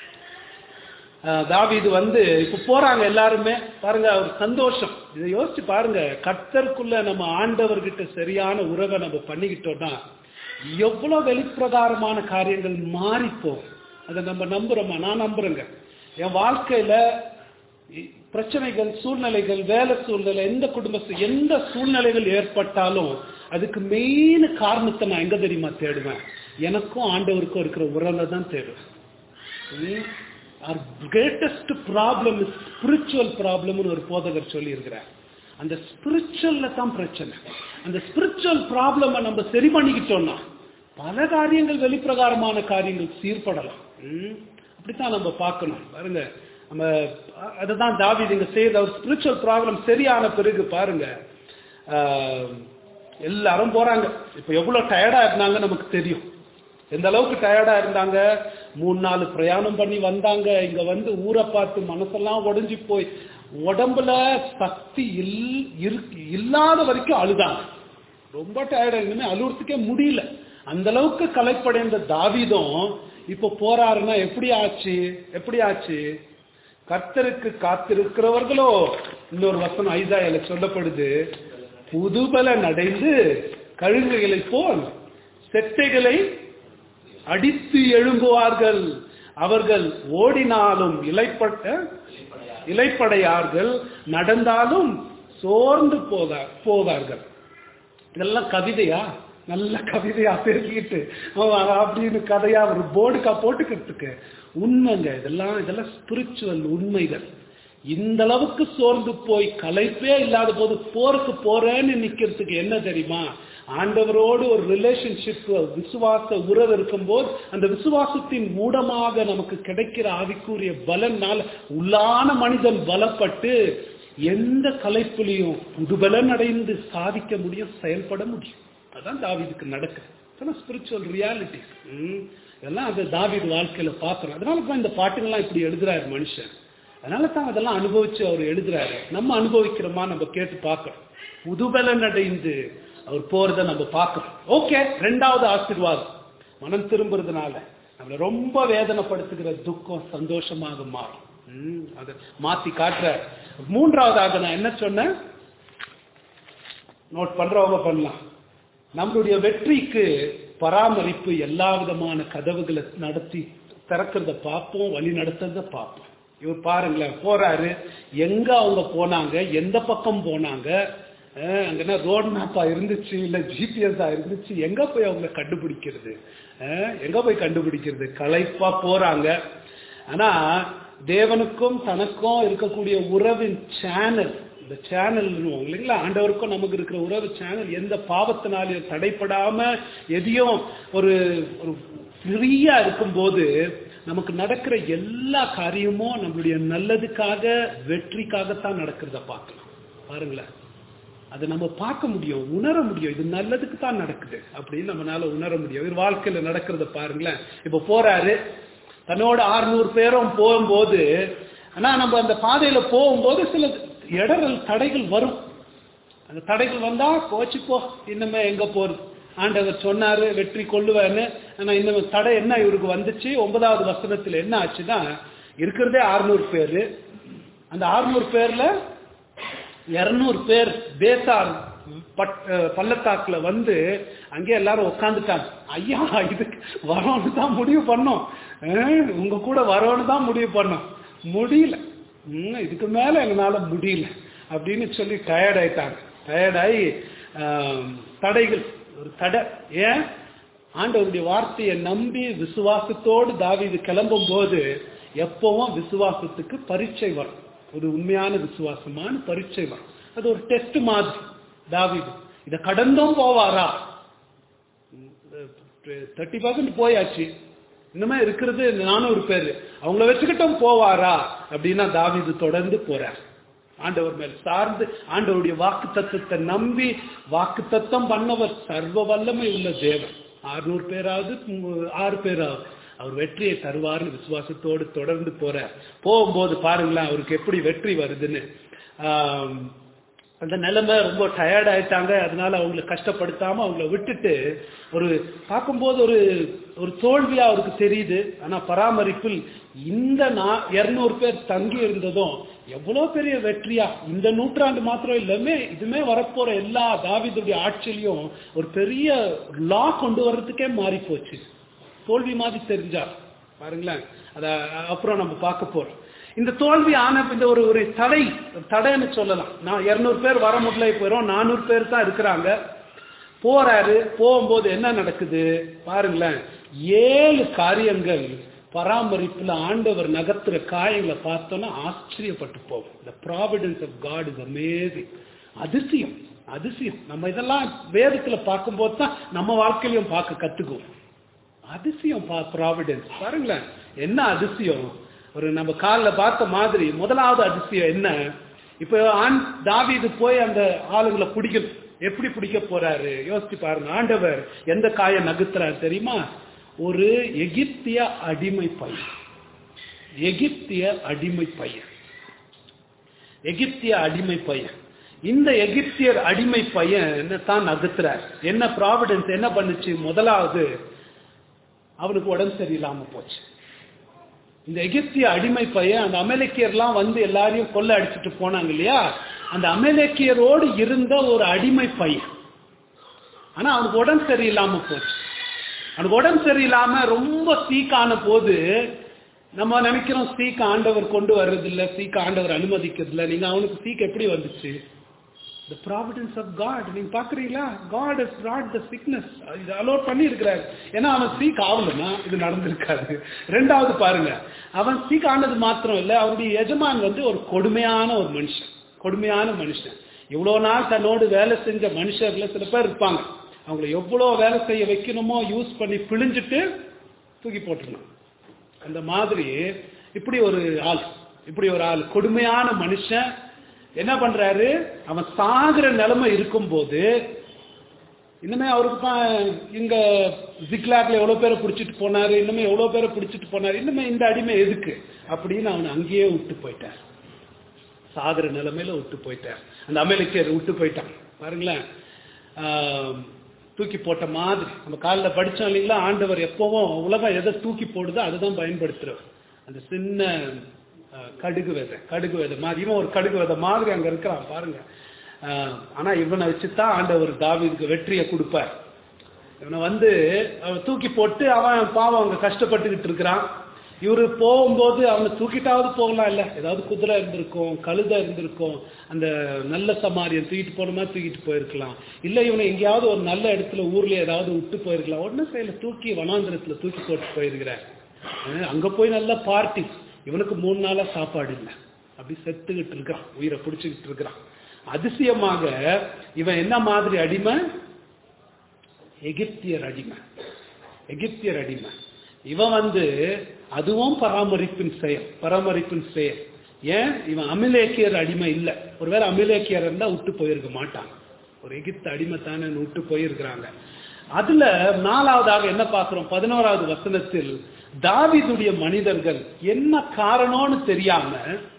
ஆஹ் தாவீது வந்து இப்ப போறாங்க எல்லாருமே பாருங்க அவர் சந்தோஷம் இதை யோசிச்சு பாருங்க கர்த்தருக்குள்ள நம்ம ஆண்டவர்கிட்ட சரியான உறவை நம்ம பண்ணிக்கிட்டோம்னா எவ்வளவு வெளிப்பிரகாரமான காரியங்கள் மாறிப்போம் அதை நம்ம நம்புறோமா நான் நம்புறேங்க என் வாழ்க்கையில இ- பிரச்சனைகள் சூழ்நிலைகள் வேலை சூழ்நிலை எந்த குடும்ப சூ- எந்த சூழ்நிலைகள் ஏற்பட்டாலும் அதுக்கு மெயின் காரணத்தை நான் எங்க தெரியுமா தேடுவேன் எனக்கும் ஆண்டவருக்கும் இருக்கிற உறவை தான் தேடுவேன் ஆர் கிரேட்டஸ்ட் ப்ராப்ளம் ஸ்பிரிச்சுவல் ப்ராப்ளம்னு ஒரு போதகர் சொல்லி இருக்கிறார் அந்த ஸ்பிரிச்சுவல்ல தான் பிரச்சனை அந்த ஸ்பிரிச்சுவல் ப்ராப்ளமை நம்ம சரி பண்ணிக்கிட்டோம்னா பல காரியங்கள் வெளிப்பிரகாரமான காரியங்கள் சீர்படலாம் ம்? அப்படித்தான் நம்ம பார்க்கணும் பாருங்க நம்ம அ- அதுதான் தாவீது இங்க செய்த ஒரு ஸ்பிரிச்சுவல் ப்ராப்ளம் சரியான பிறகு பாருங்க ஆஹ், எல்லாரும் போறாங்க இப்ப எவ்வளவு டயர்டா இருந்தாங்க நமக்கு தெரியும் எந்த அளவுக்கு டயர்டா இருந்தாங்க மூணு நாலு பிரயாணம் பண்ணி வந்தாங்க இங்க வந்து ஊரை பார்த்து மனசெல்லாம் உடைஞ்சு போய் உடம்புல சக்தி இல் இருக்கு- இல்லாத வரைக்கும் அழுதாங்க ரொம்ப டயர்டா இனிமே அழுவுறதுக்கே முடியல அந்த அளவுக்கு கலைப்படைந்த தாவீதும் இப்ப போறாருன்னா எப்படி ஆச்சு எப்படி ஆச்சு கர்த்தருக்கு காத்திருக்கிறவர்களோ இன்னொரு வசனம் ஐசாயில சொல்லப்படுது புதுபலன் அடைந்து கழுகுகளை போல் செட்டைகளை அடித்து எழும்புவார்கள் அவர்கள் ஓடினாலும் இலைப்பட்ட இலைப்படையார்கள் நடந்தாலும் சோர்ந்து போதா போவார்கள் இதெல்லாம் கவிதையா நல்ல கவிதையா பெருக்கிட்டு அவன் அப்படின்னு கதையா ஒரு போர்டுக்கா போட்டுக்கிறதுக்கு உண்மைங்க இதெல்லாம் இதெல்லாம் ஸ்பிரிச்சுவல் உண்மைகள் இந்த அளவுக்கு சோர்ந்து போய் கலைப்பே இல்லாத போது போருக்கு போறேன்னு நிக்கிறதுக்கு என்ன தெரியுமா ஆண்டவரோடு ஒரு ரிலேஷன்ஷிப் விசுவாச உறவு இருக்கும்போது அந்த விசுவாசத்தின் மூலமாக நமக்கு கிடைக்கிற ஆவிக்குரிய பலனால் உள்ளான மனிதன் பலப்பட்டு எந்த கலைப்புலையும் புதுபலன் அடைந்து சாதிக்க முடியும் செயல்பட முடியும் அதான் தாவிதுக்கு நடக்குது ஸ்பிரிச்சுவல் ரியாலிட்டிஸ் இதெல்லாம் அந்த தாவிது வாழ்க்கையில பார்க்கறோம் அதனால தான் இந்த பாட்டுங்கள்லாம் இப்படி எழுதுறாரு மனுஷன் அதனால தான் அதெல்லாம் அனுபவிச்சு அவர் எழுதுறாரு நம்ம அனுபவிக்கிறோமா நம்ம கேட்டு பார்க்கறோம் புதுபலன் அடைந்து அவர் போறத நம்ம பார்க்கறோம் ஓகே ரெண்டாவது ஆசீர்வாதம் மனம் திரும்புறதுனால நம்மளை ரொம்ப வேதனைப்படுத்துகிற துக்கம் சந்தோஷமாக மாறும் ம், அதை மாத்தி காட்டுற மூன்றாவதாக நான் என்ன சொன்னேன் நோட் பண்றவங்க பண்ணலாம் நம்மளுடைய வெற்றிக்கு பராமரிப்பு எல்லா விதமான கதவுகளை நடத்தி திறக்கிறத பார்ப்போம் வழி நடத்துறத பார்ப்போம் இவர் பாருங்களேன் போறாரு எங்க அவங்க போனாங்க எந்த பக்கம் போனாங்க அஹ், அங்கன்னா ரோட் மேப்பா இருந்துச்சு இல்ல ஜிபிஎஸ் இருந்துச்சு எங்க போய் அவங்க கண்டுபிடிக்கிறது அஹ், எங்க போய் கண்டுபிடிக்கிறது களைப்பா போறாங்க ஆனா தேவனுக்கும் தனக்கும் இருக்கக்கூடிய உறவின் சேனல் இந்த சேனல் இல்லைங்களா ஆண்டவருக்கும் நமக்கு இருக்கிற உறவு சேனல் எந்த பாவத்தினாலையும் தடைப்படாம எதையும் ஒரு ஒரு ஃப்ரீயா இருக்கும்போது நமக்கு நடக்கிற எல்லா காரியமும் நம்மளுடைய நல்லதுக்காக வெற்றிக்காகத்தான் நடக்கிறத பார்க்கலாம் பாருங்களேன் அதை நம்ம பார்க்க முடியும் உணர முடியும் இது நல்லதுக்கு தான் நடக்குது அப்படின்னு நம்மளால உணர முடியும் இவர் வாழ்க்கையில நடக்கிறத பாருங்களேன் இப்ப போறாரு தன்னோட 600 பேரும் போகும்போது ஆனா நம்ம அந்த பாதையில போகும்போது சில இடர்கள் தடைகள் வரும் அந்த தடைகள் வந்தா போச்சு போ இன்னுமே எங்க போறது ஆண்டவர் சொன்னாரு வெற்றி கொள்ளுவேன்னு ஆனா இன்னும் தடை என்ன இவருக்கு வந்துச்சு ஒன்பதாவது வசனத்துல என்ன ஆச்சுன்னா இருக்கிறதே 600 பேரு அந்த 600 பேர்ல இருநூறு பேர் பேசார் பட் அஹ் பள்ளத்தாக்குல வந்து அங்கே எல்லாரும் உட்காந்துட்டாங்க ஐயா இதுக்கு வரோன்னு தான் முடிவு பண்ணோம் அஹ் உங்க கூட வரோன்னு தான் முடிவு பண்ணோம் முடியல ம், இதுக்கு மேல எங்களால முடியல அப்படின்னு சொல்லி டயர்ட் ஆயிட்டாங்க டயர்டாகி தடைகள் ஒரு தடை ஏன் ஆண்டவருடைய வார்த்தையை நம்பி விசுவாசத்தோடு தாவீது கிளம்பும் போது எப்பவும் விசுவாசத்துக்கு பரீட்சை வரும் ஒரு உண்மையான விசுவாசமான பரீட்சை வரும் அது ஒரு டெஸ்ட் மாதிரி தாவீது இதை கடந்தும் போவாரா தேர்ட்டி பர்சன்ட் போயாச்சு இன்னுமே இருக்கிறது நானூறு பேர் அவங்கள வச்சுக்கிட்டும் போவாரா அப்படின்னா தாவீது தொடர்ந்து போறார் ஆண்டவர் மேல் சார்ந்து ஆண்டவருடைய வாக்கு தத்துவத்தை நம்பி வாக்கு தத்தம் பண்ணவர் சர்வ வல்லமை உள்ள தேவன் ஆறுநூறு பேராவது உம், ஆறு பேராவது அவர் வெற்றியை தருவார்னு விசுவாசத்தோடு தொடர்ந்து போறார் போகும்போது பாருங்களேன் அவருக்கு எப்படி வெற்றி வருதுன்னு ஆம், அந்த நிலைமை ரொம்ப டயர்ட் ஆயிட்டாங்க அதனால அவங்கள கஷ்டப்படுத்தாம அவங்கள விட்டுட்டு ஒரு பார்க்கும்போது ஒரு ஒரு தோல்வியா அவருக்கு தெரியுது ஆனா பராமரிப்பில் இந்த நா- 200 பேர் தங்கி இருந்ததும் எவ்வளவு பெரிய வெற்றியா இந்த நூற்றாண்டு மாத்திரம் இல்லாம இதுமே வரப்போற எல்லா தாவீதுடைய ஆட்சியிலையும் ஒரு பெரிய லா கொண்டு வர்றதுக்கே மாறி போச்சு தோல்வி மாதிரி தெரிஞ்சார் பாருங்களேன் அத அப்புறம் நம்ம பார்க்க போறோம் இந்த தோல்வி ஆன இந்த ஒரு ஒரு தடை தடைன்னு சொல்லலாம் நான் இருநூறு பேர் வர முடியல இப்போ வெறும் நானூறு பேர் தான் இருக்கிறாங்க போறாரு போகும்போது என்ன நடக்குது பாருங்களேன் ஏழு காரியங்கள் பராமரிப்புல ஆண்டவர் நகர்த்துற காயங்களை பார்த்தோன்னா ஆச்சரியப்பட்டு போகும் the providence of god is amazing அதிசயம் அதிசயம் நம்ம இதெல்லாம் வேதத்துல பார்க்கும்போது தான் நம்ம வாழ்க்கையிலையும் பார்க்க கத்துக்குவோம் அதிசயம் ப்ராவிடன்ஸ் பாருங்களேன் என்ன அதிசயம் ஒரு நம்ம காலில் பார்த்த மாதிரி முதலாவது அதிசயம் என்ன இப்போ ஆண் தாவீது போய் அந்த ஆளுங்களை பிடிக்கணும் எப்படி பிடிக்க போறாரு யோசிச்சு பாருங்க ஆண்டவர் எந்த காயை நகுத்துறாரு தெரியுமா ஒரு எகிப்திய அடிமை பையன் எகிப்திய அடிமை பையன் எகிப்திய அடிமை பையன் இந்த எகிப்தியர் அடிமை பையன் தான் நகுத்துறார் என்ன ப்ராவிடன்ஸ் என்ன பண்ணுச்சு முதலாவது அவனுக்கு உடம்பு சரியில்லாம போச்சு இந்த எகிப்திய அடிமை பையன் அந்த அமெரிக்கியர்லாம் வந்து எல்லாரையும் கொள்ள அடிச்சுட்டு போனாங்க இல்லையா அந்த அமெரிக்கியரோடு இருந்த ஒரு அடிமை பையன் ஆனா அவனுக்கு உடம்பு சரியில்லாம போச்சு அவனுக்கு உடம்பு சரியில்லாம ரொம்ப சீக்கான போது நம்ம நினைக்கிறோம் சீக்கு ஆண்டவர் கொண்டு வர்றதில்ல சீக்கு ஆண்டவர் அனுமதிக்கிறதில்ல நீங்க அவனுக்கு சீக்கு எப்படி வந்துச்சு த ப்ராவிடன்ஸ் ஆஃப் காட் நீங்க பாக்குறீங்களா God has brought the sickness இது அலோட் பண்ணி இருக்கிறாரு ஏன்னா அவன் சீக் ஆகலன்னா இது நடந்திருக்காது ரெண்டாவது பாருங்க அவன் சீக் ஆனது மாத்திரம் இல்ல அவருடைய எஜமான் வந்து ஒரு கொடுமையான ஒரு மனுஷன் கொடுமையான மனுஷன் இவ்வளவு நாள் தன்னோடு வேலை செஞ்ச மனுஷர்ல சில பேர் இருப்பாங்க அவங்கள எவ்வளவு வேலை செய்ய வைக்கணுமோ யூஸ் பண்ணி பிழிஞ்சிட்டு தூக்கி போட்டுருணும் அந்த மாதிரி இப்படி ஒரு ஆள் இப்படி ஒரு ஆள் கொடுமையான மனுஷன் என்ன பண்றாரு அவன் சாகுற நிலைமை இருக்கும்போது இன்னுமே அவருக்கு தான் இங்க ஜிக்லாக்ல எவ்வளவு பேரை பிடிச்சிட்டு போனாரு இன்னுமே எவ்வளவு பேரை பிடிச்சிட்டு போனாரு இன்னுமே இந்த அடிமை எதுக்கு அப்படின்னு அவனை அங்கேயே விட்டு போயிட்டார் சாகுற நிலைமையில விட்டு போயிட்டார் அந்த அமெரிக்கர் விட்டு போயிட்டான் பாருங்களேன் ஆம், தூக்கி போட்ட மாதிரி நம்ம காலில் படிச்சோம் இல்லைங்களா ஆண்டவர் எப்பவும் உலகம் எதை தூக்கி போடுதோ அதுதான் பயன்படுத்துறவர் அந்த சின்ன அஹ், கடுகு விதை கடுகு விதை மாதிரி இவன் ஒரு கடுகு விதை மாதிரி அங்க இருக்கிறான் பாருங்க அஹ், ஆனா இவனை வச்சுதான் ஆண்டவர் தாவீதுக்கு வெற்றியை கொடுப்பார் இவனை வந்து அவன் தூக்கி போட்டு அவன் பாவம் அங்க கஷ்டப்பட்டுக்கிட்டு இருக்கிறான் இவரு போகும்போது அவனை தூக்கிட்டாவது போகலாம் இல்ல ஏதாவது குதிரை இருந்திருக்கும் கழுதை இருந்திருக்கும் அந்த நல்ல சமாரியன் தூக்கிட்டு போனோமா தூக்கிட்டு போயிருக்கலாம் இல்ல இவனை எங்கேயாவது ஒரு நல்ல இடத்துல ஊர்ல ஏதாவது விட்டு போயிருக்கலாம் ஒன்றும் செய்யல தூக்கி வனாந்திரத்துல தூக்கி போட்டு போயிருக்கிறார் அஹ் அங்க போய் நல்ல பார்ட்டி இவனுக்கு மூணு நாளா சாப்பாடு இல்லை அப்படி செத்துக்கிட்டு இருக்கிறான் உயிரை பிடிச்சுக்கிட்டு இருக்கிறான் அதிசயமாக இவன் என்ன மாதிரி அடிமை எகிப்தியர் அடிமை எகிப்தியர் அடிமை இவன் வந்து அதுவும் பராமரிப்பின் செயல் பராமரிப்பின் செயல் ஏன் இவன் அமிலேக்கியர் அடிமை இல்ல ஒருவேளை அமிலேக்கியர் இருந்தா விட்டு போயிருக்க மாட்டான் ஒரு எகிப்து அடிமை தானே விட்டு போயிருக்கிறாங்க அதுல நாலாவதாக என்ன பார்க்கிறோம் பதினோராவது வசனத்தில் தாவீதுடைய மனிதர்கள் என்ன காரணம்னு தெரியாம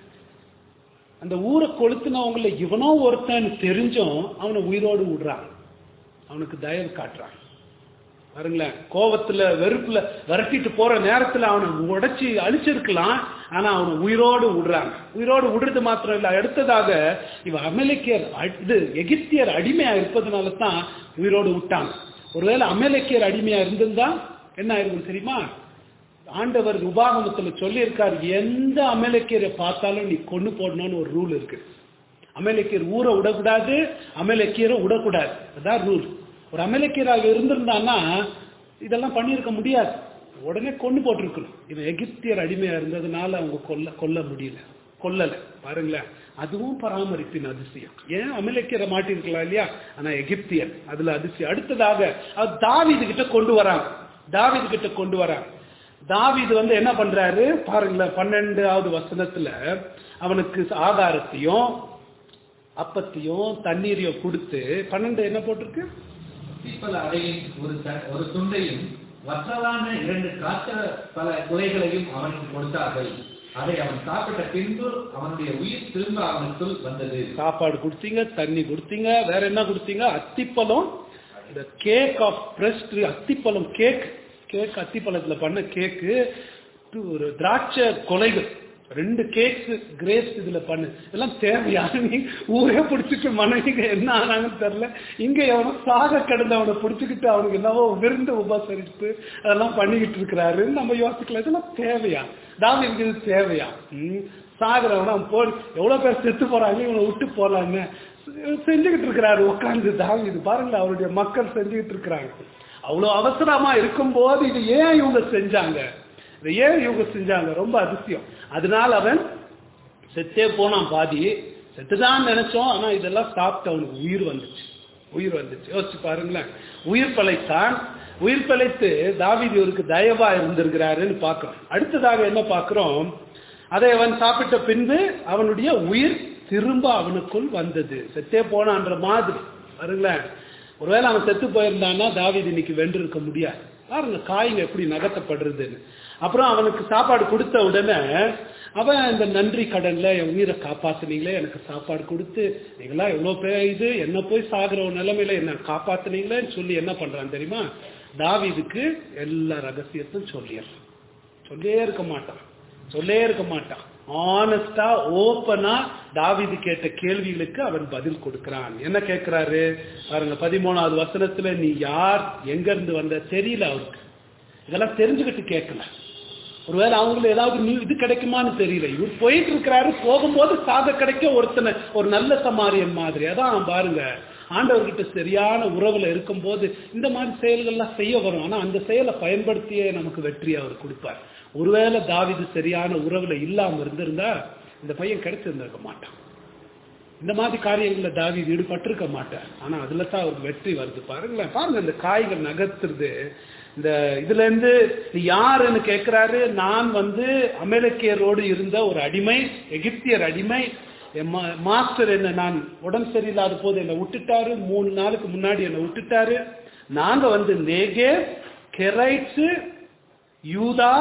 அந்த ஊரை கொளுத்துனவங்கள இவனோ ஒருத்தன் தெரிஞ்சும் அவனை உயிரோடு விடுறான் அவனுக்கு தயவு காட்டுறான் பாருங்களேன் கோவத்துல வெறுப்புல விரட்டிட்டு போற நேரத்துல அவனை உடைச்சி அழிச்சிருக்கலாம் ஆனா அவனை உயிரோடு விடுறாங்க உயிரோடு விடுறது மாத்திரம் இல்ல அடுத்ததாக இவன் அமெரிக்கியர் இது எகிப்தியர் அடிமையா இருப்பதனால தான் உயிரோடு விட்டாங்க ஒருவேளை அமெரிக்கியர் அடிமையா இருந்திருந்தா என்ன ஆயிருக்கும் தெரியுமா ஆண்டவர் உபாகமத்துல சொல்லியிருக்காரு எந்த அமெரிக்கியரை பார்த்தாலும் நீ கொண்டு போடணும்னு ஒரு ரூல் இருக்கு அமெரிக்கியர் ஊரை விடக்கூடாது அமெரிக்கியரை விடக்கூடாது அதான் ரூல் ஒரு அமெரிக்கியராக இருந்திருந்தான்னா இதெல்லாம் பண்ணியிருக்க முடியாது உடனே கொண்டு போட்டிருக்கணும் இவன் எகிப்தியர் அடிமையா இருந்ததுனால அவங்க கொல்ல கொல்ல முடியல கொல்லல பாருங்களேன் அதுவும் பராமரிப்பின் அதிசயம் ஏன் அமெரிக்கரை மாட்டிருக்கலாம் இல்லையா ஆனா எகிப்தியர் அதுல அதிசயம் அடுத்ததாக அவர் தாவீது கிட்ட கொண்டு வராங்க தாவீது கிட்ட கொண்டு வராங்க தாவீது வந்து என்ன பண்றாரு பாருங்களேன் பன்னெண்டாவது வசனத்துல அவனுக்கு ஆகாரத்தையும் அப்பத்தையும் தண்ணீரையும் கொடுத்து பன்னெண்டு என்ன போட்டிருக்கு பல அடையின் ஒரு த- ஒரு துண்டையும் வற்றலான இரண்டு காற்ற பல குலைகளையும் அவனுக்கு கொடுத்தார்கள் அதை அவன் சாப்பிட்ட பின்பு அவனுடைய உயிர் திரும்ப அவனுக்குள் வந்தது சாப்பாடு கொடுத்தீங்க தண்ணி கொடுத்தீங்க வேற என்ன கொடுத்தீங்க அத்திப்பழம் இந்த கேக் ஆஃப் பிரஸ்ட் அத்திப்பழம் கேக் கேக் அத்திப்பழத்துல பண்ண கேக்கு ஒரு திராட்சை கொலைகள் ரெண்டு கேக்ஸ் கிரேப்ஸ் இதுல பண்ணு இதெல்லாம் தேவையா நீ ஊரே பிடிச்சிட்டு மனைவிங்க என்ன ஆனாங்கன்னு தெரியல இங்க எவனோ சாக கிடந்தவனை பிடிச்சிக்கிட்டு அவனுக்கு என்னவோ விருந்து உபசரிப்பு அதெல்லாம் பண்ணிக்கிட்டு இருக்கிறாரு நம்ம யோசிக்கலாம் இதெல்லாம் தேவையா தாவீதுக்கு இது தேவையா ம், சாகுறவன அவன் போ எவ்வளவு பேர் செத்து போறாங்க இவனை விட்டு போலான்னு செஞ்சுக்கிட்டு இருக்கிறாரு உட்கார்ந்து தாவீது பாருங்க அவருடைய மக்கள் செஞ்சுக்கிட்டு இருக்கிறாங்க அவ்வளவு அவசரமா இருக்கும்போது இது ஏன் இவங்க செஞ்சாங்க இதை ஏன் இவங்க செஞ்சாங்க ரொம்ப அதிசயம் அதனால அவன் செத்தே போனான் பாதி செத்துதான் நினைச்சோம் ஆனா இதெல்லாம் சாப்பிட்டு அவனுக்கு உயிர் வந்துச்சு உயிர் வந்துச்சு யோசிச்சு பாருங்களேன் உயிர் பிழைத்தான் உயிர் பிழைத்து தாவீது இவருக்கு தயவா இருந்திருக்கிறாருன்னு பார்க்கிறோம் அடுத்ததாக என்ன பார்க்கிறோம் அதை அவன் சாப்பிட்ட பின்பு அவனுடைய உயிர் திரும்ப அவனுக்குள் வந்தது செத்தே போனான்ற மாதிரி பாருங்களேன் ஒருவேளை அவன் செத்து போயிருந்தான்னா தாவீது இன்னைக்கு வென்றிருக்க முடியாது பாருங்க காய்ங்க எப்படி நகர்த்தப்படுறதுன்னு அப்புறம் அவனுக்கு சாப்பாடு கொடுத்த உடனே அவன் இந்த நன்றி கடன்ல என் உயிரை காப்பாத்துனீங்களே எனக்கு சாப்பாடு கொடுத்து நீங்களா எவ்வளவு பேர் இது என்ன போய் சாகுற ஒரு நிலைமையில என்ன காப்பாத்துனீங்களேன்னு சொல்லி என்ன பண்றான் தெரியுமா தாவீதுக்கு எல்லா ரகசியத்தையும் சொல்லிடுறான் சொல்லியே இருக்க மாட்டான் சொல்லே இருக்க மாட்டான் ஆனஸ்டா ஓப்பனா தாவீது கேட்ட கேள்விகளுக்கு அவன் பதில் கொடுக்கிறான் என்ன கேட்கிறாரு பாருங்க பதிமூணாவது வசனத்துல நீ யார் எங்க இருந்து வந்த தெரியல அவருக்கு இதெல்லாம் தெரிஞ்சுக்கிட்டு கேட்கல ஒருவேளை அவங்களுக்கு ஏதாவது நியூ இது கிடைக்குமான்னு தெரியல இவர் போயிட்டு இருக்கிறாரு போகும்போது சாக கிடைக்க ஒருத்தனை ஒரு நல்ல சமாரியன் மாதிரி அதான் பாருங்க ஆண்டவர்கிட்ட சரியான உறவுல இருக்கும்போது இந்த மாதிரி செயல்கள்லாம் செய்ய வரும் ஆனா அந்த செயலை பயன்படுத்தியே நமக்கு வெற்றி அவர் கொடுப்பார் ஒருவேளை தாவிது சரியான உறவுல இல்லாம இருந்திருந்தா இந்த பையன் கிடைச்சிருந்திருக்க மாட்டான் இந்த மாதிரி காரியங்கள்ல தாவீது ஈடுபட்டிருக்க மாட்டார் ஆனா அதுல தான் அவருக்கு வெற்றி வருது பாருங்களேன் பாருங்க இந்த காய்கள் நகர்த்துறது இந்த இதுல இருந்து நீ யாருன்னு கேட்கிறாரு நான் வந்து அமெரிக்கையரோடு இருந்த ஒரு அடிமை எகிப்தியர் அடிமை என் மா- மாஸ்டர் என்ன நான் உடம்பு சரியில்லாத போது என்னை விட்டுட்டாரு மூணு நாளுக்கு முன்னாடி என்னை விட்டுட்டாரு நாங்க வந்து நேகே கெரைட்ஸ் யூதா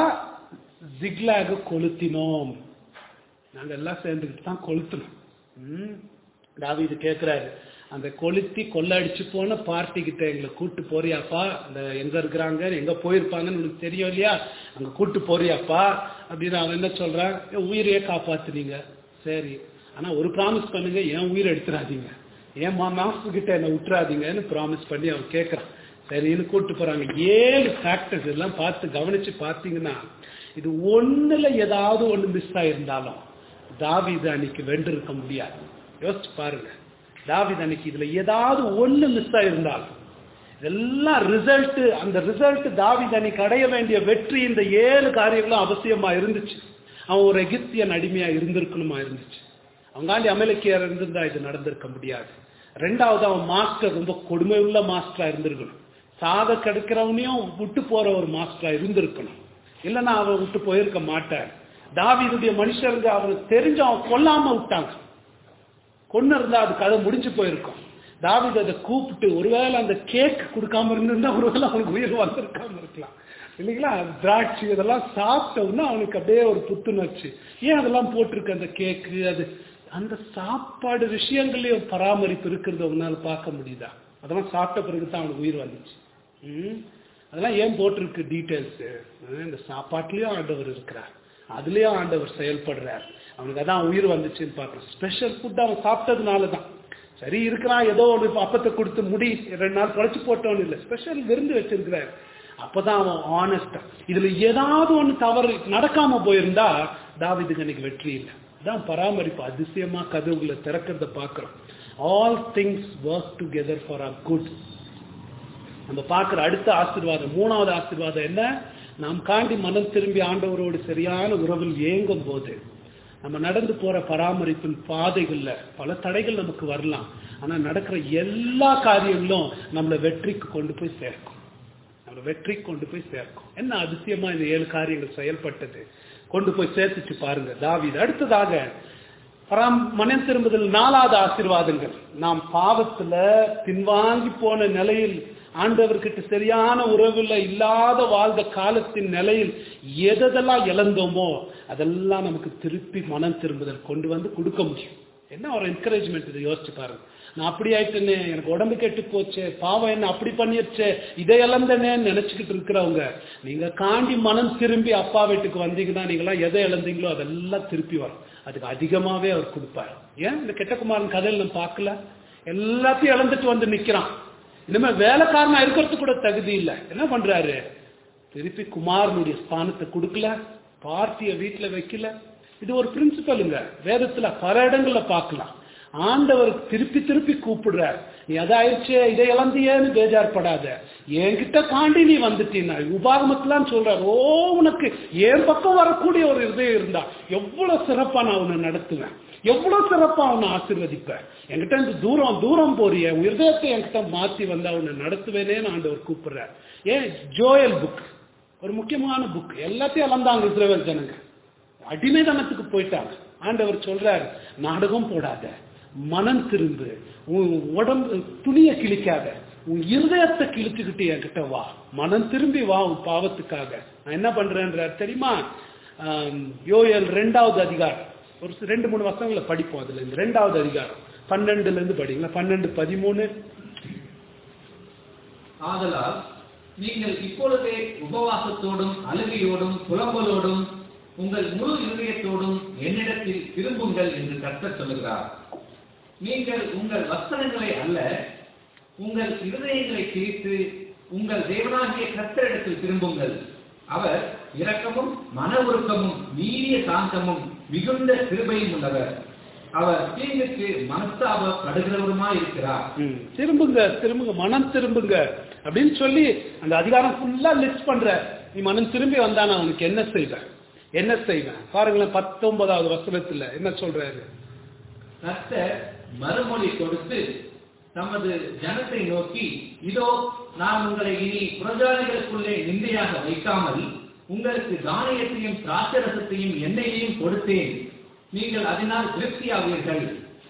ஜிக்லாக கொளுத்தினோம் நாங்க எல்லாம் சேர்ந்துக்கிட்டு தான் கொளுத்தணும் ம். தாவீது கேட்கிறாரு அந்த கொளுத்தி கொள்ளடிச்சு போன பார்ட்டி கிட்ட எங்களை கூட்டு போறியாப்பா அந்த எங்க இருக்கிறாங்க எங்க போயிருப்பாங்கன்னு உனக்கு தெரியும் இல்லையா அங்க கூட்டு போறியாப்பா அப்படின்னு அவன் என்ன சொல்றான் என் உயிரையே காப்பாத்துனீங்க சரி ஆனா ஒரு ப்ராமிஸ் பண்ணுங்க என் உயிரை எடுத்துறாதீங்க என் மா மாஸ்டர் கிட்ட என்ன விட்டுறாதீங்கன்னு ப்ராமிஸ் பண்ணி அவன் கேட்கறான் சரின்னு கூட்டு போறாங்க ஏழு ஃபேக்டர்ஸ் எல்லாம் பார்த்து கவனிச்சு பார்த்தீங்கன்னா இது ஒண்ணுல ஏதாவது ஒண்ணு மிஸ் ஆயிருந்தாலும் தாவீது அன்னைக்கு வென்றிருக்க முடியாது யோசிச்சு பாருங்க தாவீது அன்னைக்கு இதுல ஏதாவது ஒண்ணு மிஸ் ஆயிருந்தாலும் இதெல்லாம் ரிசல்ட் அந்த ரிசல்ட் தாவீது அன்னைக்கு அடைய வேண்டிய வெற்றி இந்த ஏழு காரியங்களும் அவசியமா இருந்துச்சு அவன் ஒரு எகிப்தியன் அடிமையா இருந்திருக்கணுமா இருந்துச்சு அவங்காண்டி அமெரிக்கையர் இருந்திருந்தா இது நடந்திருக்க முடியாது ரெண்டாவது அவன் மாஸ்டர் ரொம்ப கொடுமை உள்ள மாஸ்டரா இருந்திருக்கணும் சாக கெடுக்கிறவனையும் விட்டு போற ஒரு மாஸ்டரா இருந்திருக்கணும் இல்லைன்னா அவன் விட்டு போயிருக்க மாட்டான் தாவீதுடைய மனுஷருங்க அவனுக்கு தெரிஞ்சு அவன் கொல்லாம விட்டாங்க கொன்னு இருந்தா அது கதை முடிஞ்சு போயிருக்கும் தாவீது அதை கூப்பிட்டு ஒருவேளை அந்த கேக் கொடுக்காம இருந்திருந்தா ஒருவேளை அவனுக்கு உயிர் வந்திருக்காம இருக்கலாம் இல்லைங்களா திராட்சை இதெல்லாம் சாப்பிட்ட உடனே அவனுக்கு அப்படியே ஒரு புத்துணர்ச்சி ஏன் அதெல்லாம் போட்டிருக்கு அந்த கேக்கு அது அந்த சாப்பாடு விஷயங்களையும் பராமரிப்பு இருக்கிறத உன்னால பார்க்க முடியுதா அதெல்லாம் சாப்பிட்ட பிறகு தான் அவனுக்கு உயிர் வந்துச்சு ம். அதெல்லாம் ஏன் போட்டிருக்கு டீட்டெயில்ஸ் இந்த சாப்பாட்டுலயும் ஆண்டவர் இருக்கிறார் அதுலயும் ஆண்டவர் செயல்படுறார் அவனுக்கு அதான் உயிர் வந்துச்சுன்னு பார்க்கணும் ஸ்பெஷல் ஃபுட் அவன் சாப்பிட்டதுனால தான் சரி இருக்கிறான் ஏதோ ஒரு அப்பத்தை கொடுத்து முடி ரெண்டு நாள் குழைச்சு போட்டவன் இல்லை ஸ்பெஷல் விருந்து வச்சிருக்கிறார் அப்பதான் அவன் ஆனஸ்டா இதுல ஏதாவது ஒண்ணு தவறு நடக்காம போயிருந்தா தாவீதுக்கு அன்னைக்கு வெற்றி இல்லை அதான் பராமரிப்பு அதிசயமா கதவுகளை திறக்கிறத பார்க்கிறோம் all things work together for a good நம்ம பார்க்கிற அடுத்த ஆசீர்வாதம் மூணாவது ஆசீர்வாதம் என்ன நாம் காண்டி மனம் திரும்பி ஆண்டவரோடு சரியான உறவில் ஏங்கும் போது நம்ம நடந்து போற பராமரிப்பின் பாதைகள்ல பல தடைகள் நமக்கு வரலாம் ஆனா நடக்கிற எல்லா காரியங்களும் நம்மளை வெற்றிக்கு கொண்டு போய் சேர்க்கும் நம்மளை வெற்றிக்கு கொண்டு போய் சேர்க்கும் என்ன அதிசயமா இந்த ஏழு காரியங்கள் செயல்பட்டது கொண்டு போய் சேர்த்துச்சு பாருங்க தாவீது அடுத்ததாக பராம் மனம் திரும்புதல் நாலாவது ஆசீர்வாதங்கள் நாம் பாவத்துல பின்வாங்கி போன நிலையில் ஆண்டவர்கிட்ட சரியான உறவுல இல்லாத வாழ்ந்த காலத்தின் நிலையில் எதெல்லாம் இழந்தோமோ அதெல்லாம் நமக்கு திருப்பி மனம் திரும்புதல் கொண்டு வந்து கொடுக்க முடியும் என்ன ஒரு என்கரேஜ்மெண்ட் இதை யோசிச்சு பாருங்க நான் அப்படி ஆயிட்டேனே எனக்கு உடம்பு கெட்டு போச்சே பாவம் என்ன அப்படி பண்ணிருச்சே இதை இழந்தனேன்னு நினைச்சுக்கிட்டு இருக்கிறவங்க நீங்க காண்டி மனம் திரும்பி அப்பா வீட்டுக்கு வந்தீங்கன்னா நீங்களாம் எதை இழந்தீங்களோ அதெல்லாம் திருப்பி வரும் அதுக்கு அதிகமாவே அவர் கொடுப்பார் ஏன் இந்த கெட்டகுமாரன் கதையில் நம்ம பார்க்கல எல்லாத்தையும் இழந்துட்டு வந்து நிக்கிறான் இனிமே வேலைக்காரனா இருக்கிறதுக்கு கூட தகுதி இல்லை என்ன பண்றாரு திருப்பி குமாரனுடைய ஸ்தானத்தை கொடுக்கல பார்ட்டிய வீட்டுல வைக்கல இது ஒரு பிரின்சிபலுங்க வேதத்துல பல இடங்கள்ல பார்க்கலாம் ஆண்டவர் திருப்பி திருப்பி கூப்பிடுறார் நீ அதாயிருச்சே இதை இழந்தியேன்னு பேஜார்படாத என்கிட்ட காண்டி நீ வந்துட்டீன்னா உபாகமத்துலாம் சொல்றார் ஓ உனக்கு என் பக்கம் வரக்கூடிய ஒரு இதயம் இருந்தா எவ்வளவு சிறப்பா நான் உன்னை நடத்துவேன் எவ்வளவு சிறப்பா உன்னை ஆசீர்வதிப்பேன் என்கிட்ட இருந்து தூரம் தூரம் போறிய உன் இருதயத்தை என்கிட்ட மாத்தி வந்தா உன்னை நடத்துவேனேன்னு ஆண்டவர் கூப்பிடுறார் ஏன் ஜோயல் புக் ஒரு முக்கியமான புக் எல்லாத்தையும் இழந்தாங்க இஸ்ரேல் ஜனங்க அடிமைதனத்துக்கு போயிட்டாங்க ஆண்டவர் சொல்றார் நாடகம் போடாத மனம் திரும்பு உன் உடம்பு துணியை கிழிக்காத உன் இருதயத்தை கிழிச்சுக்கிட்டு என்கிட்ட வா மனம் திரும்பி வா உன் பாவத்துக்காக நான் என்ன பண்றேன்றார் தெரியுமா ஆம், யோயல் ரெண்டாவது அதிகாரம் ஒரு சி- ரெண்டு மூணு வருஷங்களை படிப்போம் அதுல இருந்து ரெண்டாவது அதிகாரம் பன்னெண்டுல இருந்து படிங்களா பன்னெண்டு பதிமூணு ஆதலால் நீங்கள் இப்பொழுதே உபவாசத்தோடும் அழுகையோடும் புலம்பலோடும் உங்கள் முழு இருதயத்தோடும் என்னிடத்தில் திரும்புங்கள் என்று கர்த்தர் சொல்லுகிறார் நீங்கள் உங்கள் வஸ்திரங்களை அல்ல உங்கள் இருதயங்களை கிழித்து உங்கள் தேவனாகிய கர்த்தரிடத்தில் திரும்புங்கள் அவர் இரக்கமும் மன உருக்கமும் நீடிய சாந்தமும் மிகுந்த கிருபையும் உள்ளவர் அவர் தீங்குக்கு மனஸ்தாபப்படுகிறவருமாய் இருக்கிறார் ம். திரும்புங்க திரும்புங்க மனம் திரும்புங்க அப்படின்னு சொல்லி அந்த அதிகாரம் ஃபுல்லா லிஸ்ட் பண்ற நீ மனம் திரும்பி வந்தா நான் உனக்கு என்ன செய்வேன் என்ன செய்வேன் பாருங்களேன் பத்தொன்பதாவது வசனத்துல என்ன சொல்றாரு கர்த்தர் மறுமொழி கொடுத்து தமது ஜனத்தை நோக்கி இதோ நான் உங்களை இனி புறஜாதிகளுக்குள்ளே நிந்தையாக வைக்காமல் உங்களுக்கு தானியத்தையும் திராட்சரசத்தையும் எண்ணெயையும் கொடுத்தேன் நீங்கள் அதனால் திருப்தியாவீர்கள்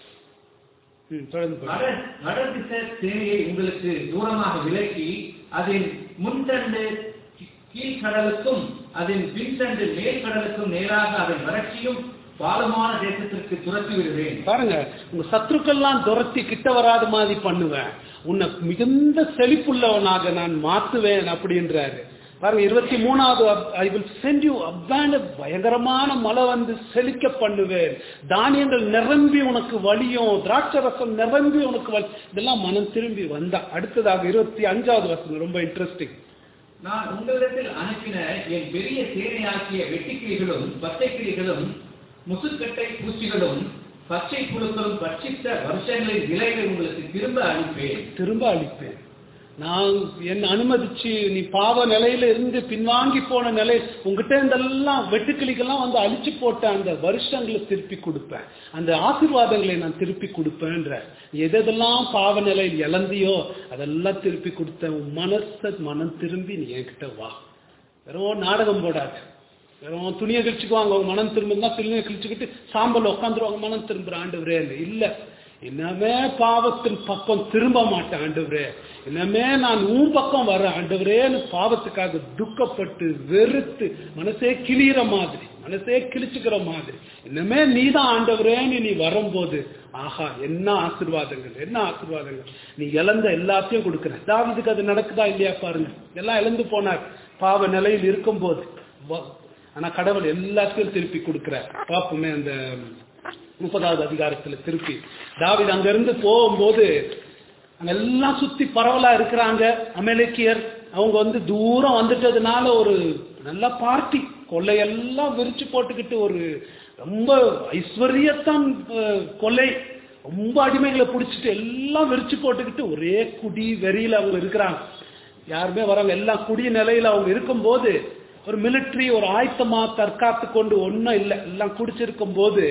ம், தொடர்ந்து பாருங்க. வட வடதிச சேனையை உங்களுக்கு தூரமாக விலக்கி அதன் முன்தண்டு கீ- கீழ்க்கடலுக்கும் அதன் பின்தண்டு மேல்கடலுக்கும் நேராக அதன் வறட்சியும் பாலமான தேசத்திற்கு துரத்தி விடுவேன் பாருங்க உங்க சத்துருக்கள்லாம் துரத்தி கிட்ட வராத மாதிரி பண்ணுவேன் உன்னை மிகுந்த செழிப்புள்ளவனாக நான் மாத்துவேன் அப்படின்றாரு பாருங்க இருபத்தி மூணாவது I will send you abundant பயங்கரமான மழை வந்து செழிக்க பண்ணுவேன் தானியங்கள் நிரம்பி உனக்கு வழியும் திராட்சரசம் நிரம்பி உனக்கு வலி இதெல்லாம் மனம் திரும்பி வந்தா அடுத்ததாக இருபத்தி அஞ்சாவது வசனம் ரொம்ப இன்ட்ரெஸ்டிங் நான் உங்களிடத்தில் அனுப்பின என் பெரிய சேனையாக்கிய வெட்டுக்கிளிகளும் பச்சைக்கிளிகளும் முசுக்கட்டை பூச்சிகளும் பச்சை புழுக்களும் பட்சித்த வருஷங்களின் விளைவை உங்களுக்கு திரும்ப அளிப்பேன் திரும்ப அளிப்பேன் நான் என்ன அனுமதிச்சு நீ பாவ நிலையில இருந்து பின்வாங்கி போன நிலை உங்ககிட்ட இருந்தெல்லாம் வெட்டுக்கிளிக்கெல்லாம் வந்து அழிச்சு போட்ட அந்த வருஷங்களை திருப்பி கொடுப்பேன் அந்த ஆசீர்வாதங்களை நான் திருப்பி கொடுப்பேன்ற நீ எதெல்லாம் பாவ நிலையில் இழந்தியோ அதெல்லாம் திருப்பி கொடுத்தேன் உன் மனச மனம் திரும்பி நீ என்கிட்ட வா வெறும் நாடகம் போடாது வெறும் துணியை கிழிச்சுக்குவாங்க அவங்க மனம் திரும்பினா துணியை கிழிச்சுக்கிட்டு சாம்பல் உட்காந்துருவாங்க மனம் திரும்புற ஆண்டவரே இல்ல இன்னமே பாவத்தின் பக்கம் திரும்ப மாட்டேன் ஆண்டவரே இன்னமே நான் உன் பக்கம் வர ஆண்டவரேன்னு பாவத்துக்காக துக்கப்பட்டு வெறுத்து மனசே கிளியிற மாதிரி மனசே கிழிச்சுக்கிற மாதிரி இன்னமே நீதான் ஆண்டவரேன்னு நீ வரும்போது ஆஹா என்ன ஆசீர்வாதங்கள் என்ன ஆசீர்வாதங்கள் நீ இழந்த எல்லாத்தையும் கொடுக்குற தாவிதுக்கு அது நடக்குதா இல்லையா பாருங்க எல்லாம் இழந்து போனார் பாவ நிலையில் இருக்கும்போது வ- ஆனா கடவுள் எல்லாத்தையும் திருப்பி கொடுக்கிறார் பார்ப்போமே அந்த முப்பதாவது அதிகாரத்துல திருப்பி தாவீது அங்க இருந்து போகும்போது அங்க எல்லாம் சுத்தி பரவலா இருக்கிறாங்க அமெரிக்கியர் அவங்க வந்து தூரம் வந்துட்டதுனால ஒரு நல்ல பார்ட்டி கொள்ளையெல்லாம் விரிச்சு போட்டுக்கிட்டு ஒரு ரொம்ப ஐஸ்வர்யத்தான் அஹ், கொள்ளை ரொம்ப அடிமைகளை பிடிச்சிட்டு எல்லாம் விரிச்சு போட்டுக்கிட்டு ஒரே குடி வெறியில அவங்க இருக்கிறாங்க யாருமே வராங்க எல்லாம் குடி நிலையில அவங்க இருக்கும்போது ஒரு மிலிட்டரி ஒரு ஆயத்தமா தற்காத்து கொண்டு ஒன்றும் இல்லை எல்லாம் குடிச்சிருக்கும் போது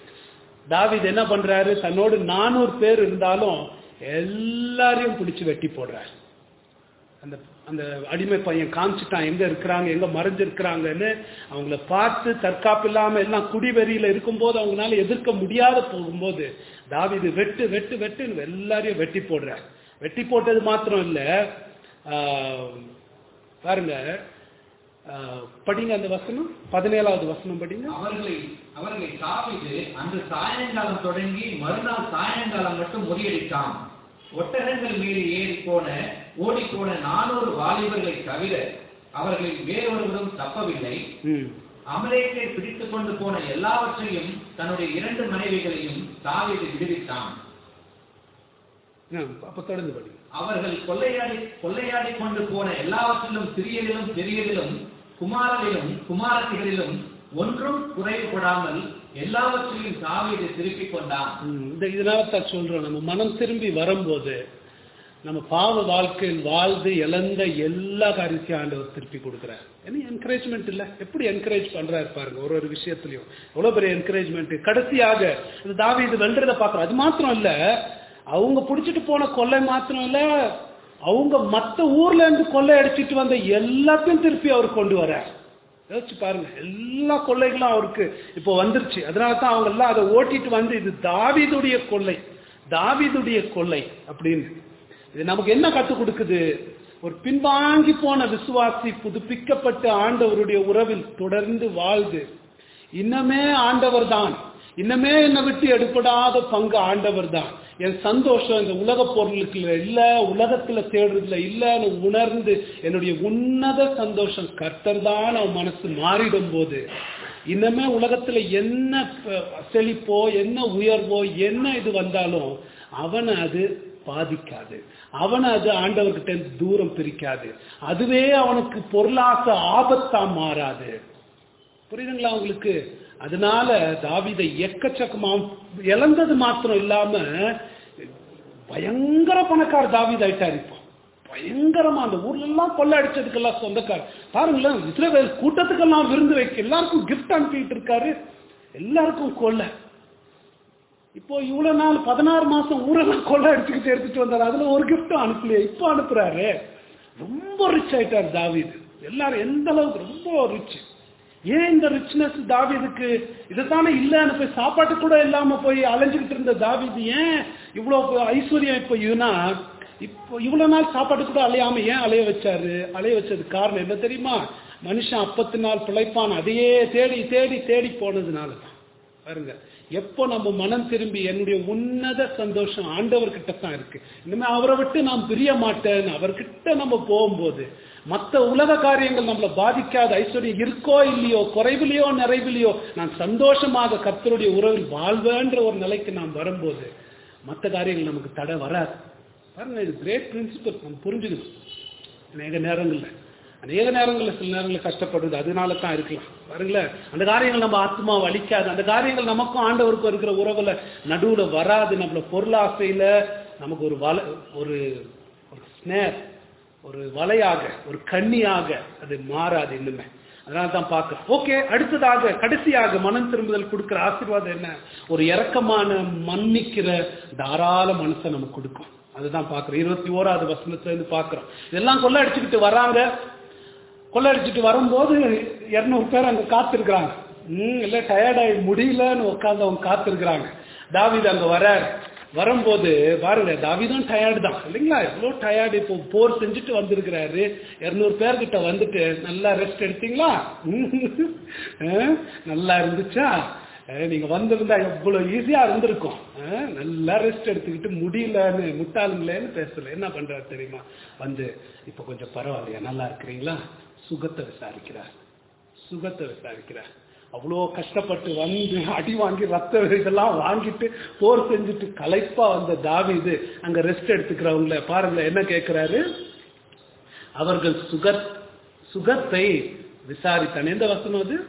தாவீது என்ன பண்றாரு தன்னோடு நானூறு பேர் இருந்தாலும் எல்லாரையும் பிடிச்சு வெட்டி போடுறாரு அந்த அந்த அடிமை பையன் காமிச்சிட்டான் எங்க இருக்கிறாங்க எங்க மறைஞ்சிருக்கிறாங்கன்னு அவங்கள பார்த்து தற்காப்பு இல்லாம எல்லாம் குடிவெறியில இருக்கும்போது அவங்களால எதிர்க்க முடியாத போகும்போது தாவீது வெட்டு வெட்டு வெட்டு எல்லாரையும் வெட்டி போடுறார் வெட்டி போட்டது மாத்திரம் இல்ல ஆஹ், பாருங்க ஆஹ், படிங்க அந்த வசனம் பதினேழாவது வசனம் படிங்க அவர்களை அவர்களை தாவீது அன்று சாயங்காலம் தொடங்கி மறுநாள் சாயங்காலம் மட்டும் முறியடித்தான் ஒட்டகங்கள் மீது ஏறி போன ஓடிப்போன நானூறு வாலிபர்களை தவிர அவர்களில் வேறொருவரும் தப்பவில்லை ம் அமலேக்கை பிடித்துக் கொண்டு போன எல்லாவற்றையும் தன்னுடைய இரண்டு மனைவிகளையும் தாவீது விடுவித்தான் ஆ, அப்ப தொடர்ந்து படிங்க அவர்கள் கொள்ளையாடி கொள்ளையாடி கொண்டு போன எல்லாவற்றிலும் சிறியதிலும் பெரியதிலும் குமாரரிலும் குமாரத்திகளிலும் ஒன்றும் குறைவுபடாமல் எல்லாவற்றையும் தாவீது திருப்பிக் கொண்டான் ம், இந்த இதனால தான் சொல்றோம் நம்ம மனம் திரும்பி வரும்போது நம்ம பாவ வாழ்க்கையில் வாழ்ந்து இழந்த எல்லா காரியத்தையும் ஆண்டவர் திருப்பி கொடுக்குறார் என்ன என்கரேஜ்மெண்ட் இல்ல எப்படி என்கரேஜ் பண்றாரு பாருங்க ஒரு ஒரு விஷயத்துலயும் எவ்வளவு பெரிய என்கரேஜ்மெண்ட் கடைசியாக இந்த தாவீது வெல்றத பாக்குறோம் அது மாத்திரம் இல்ல அவங்க புடிச்சிட்டு போன கொள்ளை மாத்திரம் இல்ல அவங்க மத்த ஊர்ல இருந்து கொள்ளை அடிச்சிட்டு வந்த எல்லாத்தையும் திருப்பி அவர் கொண்டு வரார் யோசிச்சு பாருங்க எல்லா கொள்ளைகளும் அவருக்கு இப்போ வந்துருச்சு அதனால தான் அவங்க எல்லாம் அதை ஓட்டிட்டு வந்து இது தாவீதுடைய கொள்ளை தாவீதுடைய கொள்ளை அப்படின்னு இது நமக்கு என்ன கற்றுக் கொடுக்குது ஒரு பின்வாங்கி போன விசுவாசி புதுப்பிக்கப்பட்ட ஆண்டவருடைய உறவில் தொடர்ந்து வாழ்ந்து இன்னமே ஆண்டவர் தான் இன்னமே என்னை விட்டு எடுப்படாத பங்கு ஆண்டவர் தான் என் சந்தோஷம் இந்த உலக பொருளுக்கு இல்ல உலகத்துல தேடுறதுல இல்லன்னு உணர்ந்து என்னுடைய உன்னத சந்தோஷம் கர்த்தர் தான் அவன் மனசு மாறிடும் போது இன்னமே உலகத்துல என்ன ப- செழிப்போ என்ன உயர்வோ என்ன இது வந்தாலும் அவனை அது பாதிக்காது அவனை அது ஆண்டவர்கிட்ட இருந்து தூரம் பிரிக்காது அதுவே அவனுக்கு பொருளாச ஆபத்தா மாறாது புரியுதுங்களா உங்களுக்கு அதனால தாவீதை எக்கச்சக்கமா இழந்தது மாத்திரம் இல்லாம பயங்கர பணக்கார தாவீது ஆயிட்டார் இப்போ பயங்கரமா அந்த ஊர்ல எல்லாம் கொள்ளை அடிச்சதுக்கெல்லாம் சொந்தக்கார் பாருங்களேன் இஸ்ரேல் கூட்டத்துக்கெல்லாம் விருந்து வைக்க எல்லாருக்கும் கிஃப்ட் அனுப்பிட்டு இருக்காரு எல்லாருக்கும் கொள்ளை இப்போ இவ்வளவு நாள் பதினாறு மாசம் ஊரெல்லாம் கொள்ளை அடிச்சுக்கிட்டு எடுத்துட்டு வந்தாரு அதுல ஒரு கிஃப்டும் அனுப்பலையே இப்போ அனுப்புறாரு ரொம்ப ரிச் ஆயிட்டார் தாவீது எல்லாரும் எந்த அளவுக்கு ரொம்ப ரிச் ஏன் இந்த ரிச்னஸ் தாவீதுக்கு இதுதானே இல்லைன்னு போய் சாப்பாட்டு கூட இல்லாம போய் அலைஞ்சுக்கிட்டு இருந்த தாவீது ஏன் இவ்வளவு ஐஸ்வர்யம் இப்போ இதுனா இப்போ இவ்வளவு நாள் சாப்பாட்டு கூட அலையாம ஏன் அலைய வச்சாரு அலைய வச்சதுக்கு காரணம் என்ன தெரியுமா மனுஷன் அப்பத்து நாள் பிழைப்பான் அதையே தேடி தேடி தேடி போனதுனால தான் பாருங்க எப்போ நம்ம மனம் திரும்பி என்னுடைய உன்னத சந்தோஷம் ஆண்டவர்கிட்ட தான் இருக்கு இனிமே அவரை விட்டு நான் பிரிய மாட்டேன் அவர்கிட்ட நம்ம போகும்போது மற்ற உலக காரியங்கள் நம்மளை பாதிக்காத ஐஸ்வர்யம் இருக்கோ இல்லையோ குறைவிலையோ நிறைவிலையோ நான் சந்தோஷமாக கர்த்தருடைய உறவில் வாழ்வேன்ற ஒரு நிலைக்கு நாம் வரும்போது மற்ற காரியங்கள் நமக்கு தடை வராது பாருங்க இது கிரேட் பிரின்சிபல் நம்ம புரிஞ்சுக்கணும் அநேக நேரங்கள்ல அநேக நேரங்கள்ல சில நேரங்களில் கஷ்டப்படுது அதனால தான் இருக்கலாம் பாருங்களேன் அந்த காரியங்கள் நம்ம ஆத்மா வலிக்காது அந்த காரியங்கள் நமக்கும் ஆண்டவருக்கும் இருக்கிற உறவுல நடுவுல வராது நம்மள பொருளாசையில நமக்கு ஒரு வல ஒரு ஒரு ஸ்னேர் ஒரு வலையாக ஒரு கண்ணியாக அது மாறாது இன்னுமே அதனால தான் பார்க்கிறோம் ஓகே அடுத்ததாக கடைசியாக மனம் திரும்புதல் கொடுக்கிற ஆசீர்வாதம் என்ன ஒரு இரக்கமான மன்னிக்கிற தாராள மனசை நமக்கு கொடுக்கும் அதுதான் பார்க்கிறோம் இருபத்தி ஓராவது வசனத்துல இருந்து பார்க்கிறோம் இதெல்லாம் கொள்ள அடிச்சுக்கிட்டு வராங்க கொள்ளடிச்சிட்டு வரும்போது இருநூறு பேர் அங்க காத்திருக்கிறாங்க ம் இல்ல டயர்டாயி முடியலன்னு உட்காந்து அவங்க காத்திருக்கிறாங்க தாவீது அங்க வரார் வரும்போது பாருங்க தாவீதும் டயர்டு தான் இல்லைங்களா எவ்வளோ டயர்டு இப்போ போர் செஞ்சுட்டு வந்திருக்கிறாரு இருநூறு பேர்கிட்ட வந்துட்டு நல்லா ரெஸ்ட் எடுத்தீங்களா ம், நல்லா இருந்துச்சா அஹ், நீங்க வந்திருந்தா எவ்வளவு ஈஸியா இருந்திருக்கும் அஹ், நல்லா ரெஸ்ட் எடுத்துக்கிட்டு முடியலன்னு முட்டாளுங்களேன்னு பேசல என்ன பண்றாரு தெரியுமா வந்து இப்ப கொஞ்சம் பரவாயில்லையா நல்லா இருக்கிறீங்களா சுகத்தை விசாரிக்கிறார் சுகத்தை விசாரிக்கிறார் அவ்வளோ கஷ்டப்பட்டு வந்து அடி வாங்கி ரத்த இதெல்லாம் வாங்கிட்டு போர் செஞ்சுட்டு களைப்பா வந்த தாவீது அங்க ரெஸ்ட் எடுத்துக்கிறவங்கள பாருங்க என்ன கேட்கிறாரு அவர்கள் சுகத் சுகத்தை விசாரித்தான் எந்த வசனம் அது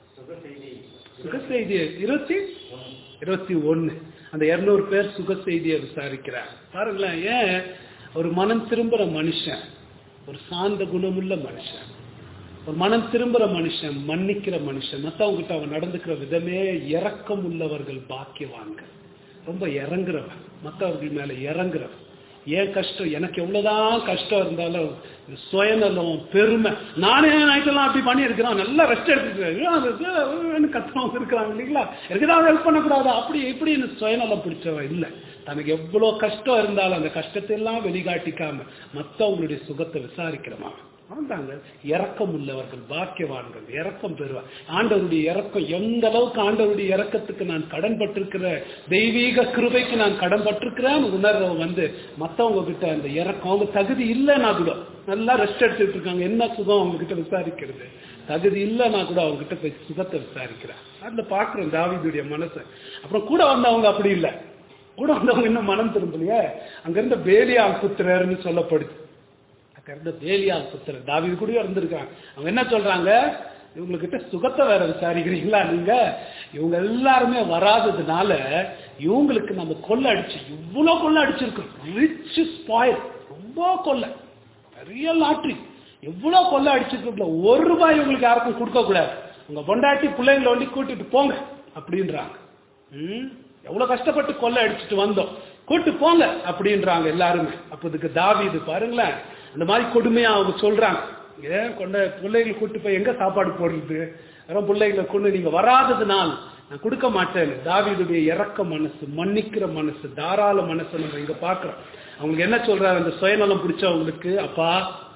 சுக செய்தி இருபத்தி இருபத்தி ஒண்ணு அந்த இருநூறு பேர் சுக செய்தியை விசாரிக்கிறார் பாருங்களேன் ஏன் ஒரு மனம் திரும்புற மனுஷன் ஒரு சாந்த குணமுள்ள மனுஷன் ஒரு மனம் திரும்புற மனுஷன் மன்னிக்கிற மனுஷன் மத்தவங்க கிட்ட அவன் நடந்துக்கிற விதமே இரக்கம் உள்ளவர்கள் பாக்கியவான்கள் ரொம்ப இறங்குறவன் மற்றவர்கள் மேல இறங்குறவன் ஏன் கஷ்டம் எனக்கு எவ்வளவுதான் கஷ்டம் இருந்தாலும் இந்த சுயநலம் பெருமை நானே நைட்டெல்லாம் அப்படி பண்ணியிருக்கிறேன் நல்லா ரெஸ்ட் எடுத்துக்கிறேன் கத்தவங்க இருக்கிறாங்க இல்லைங்களா எனக்கு தான் ஹெல்ப் பண்ணக்கூடாது அப்படி இப்படின்னு சுயநலம் பிடிச்சவன் இல்லை தனக்கு எவ்வளவு கஷ்டம் இருந்தாலும் அந்த கஷ்டத்தை எல்லாம் வெளிகாட்டிக்காம மற்றவங்களுடைய சுகத்தை விசாரிக்கிறவன் ஆண்டாங்க இரக்கம் உள்ளவர்கள் பாக்கியவான்கள் இரக்கம் பெறுவார் ஆண்டவருடைய இரக்கம் எந்த அளவுக்கு ஆண்டவருடைய இரக்கத்துக்கு நான் கடன் பட்டிருக்கிற தெய்வீக கிருபைக்கு நான் கடன் பட்டிருக்கிறேன் உணர்வை வந்து மத்தவங்க கிட்ட அந்த இறக்கம் அவங்க தகுதி இல்லைன்னா கூட நல்லா ரெஸ்ட் எடுத்துட்டு இருக்காங்க என்ன சுகம் அவங்க கிட்ட விசாரிக்கிறது தகுதி இல்லைன்னா கூட அவங்க கிட்ட போய் சுகத்தை விசாரிக்கிறேன் அதுல பாக்குறோம் தாவிதுடைய மனசை அப்புறம் கூட வந்தவங்க அப்படி இல்லை கூட வந்தவங்க இன்னும் மனம் திரும்பலையே அங்க இருந்த பேலியால் புத்திரர்னு சொல்லப்படுது அங்க இருந்த பேலியால் புத்திரர் தாவிது கூட இருந்திருக்காங்க அவங்க என்ன சொல்றாங்க இவங்ககிட்ட சுகத்தை வேற விசாரிக்கிறீங்களா நீங்க இவங்க எல்லாருமே வராததுனால இவங்களுக்கு நம்ம கொள்ள அடிச்சு இவ்வளவு கொள்ள அடிச்சிருக்கோம் ரிச் ஸ்பாயில் ரொம்ப கொள்ள பெரிய லாட்ரி எவ்வளவு கொள்ள அடிச்சிருக்கோம்ல ஒரு ரூபாய் இவங்களுக்கு யாருக்கும் கொடுக்க கூடாது உங்க பொண்டாட்டி பிள்ளைங்களை ஒண்டி கூட்டிட்டு போங்க அப்படின்றாங்க ம் எவ்வளவு கஷ்டப்பட்டு கொள்ள அடிச்சுட்டு வந்தோம் கூட்டு போங்க அப்படின்றாங்க எல்லாருமே அப்ப இதுக்கு தாவீது பாருங்களேன் அந்த மாதிரி கொடுமையா அவங்க சொல்றாங்க ஏன் கொண்ட பிள்ளைகளை கூட்டு போய் எங்க சாப்பாடு போடுறது வெறும் பிள்ளைகளை கொண்டு நீங்க வராததுனால் நான் கொடுக்க மாட்டேன் தாவீதுடைய இறக்க மனசு மன்னிக்கிற மனசு தாராள மனசு நம்ம இங்க பாக்குறோம் அவங்களுக்கு என்ன சொல்றாரு அந்த சுயநலம் பிடிச்சவங்களுக்கு அப்பா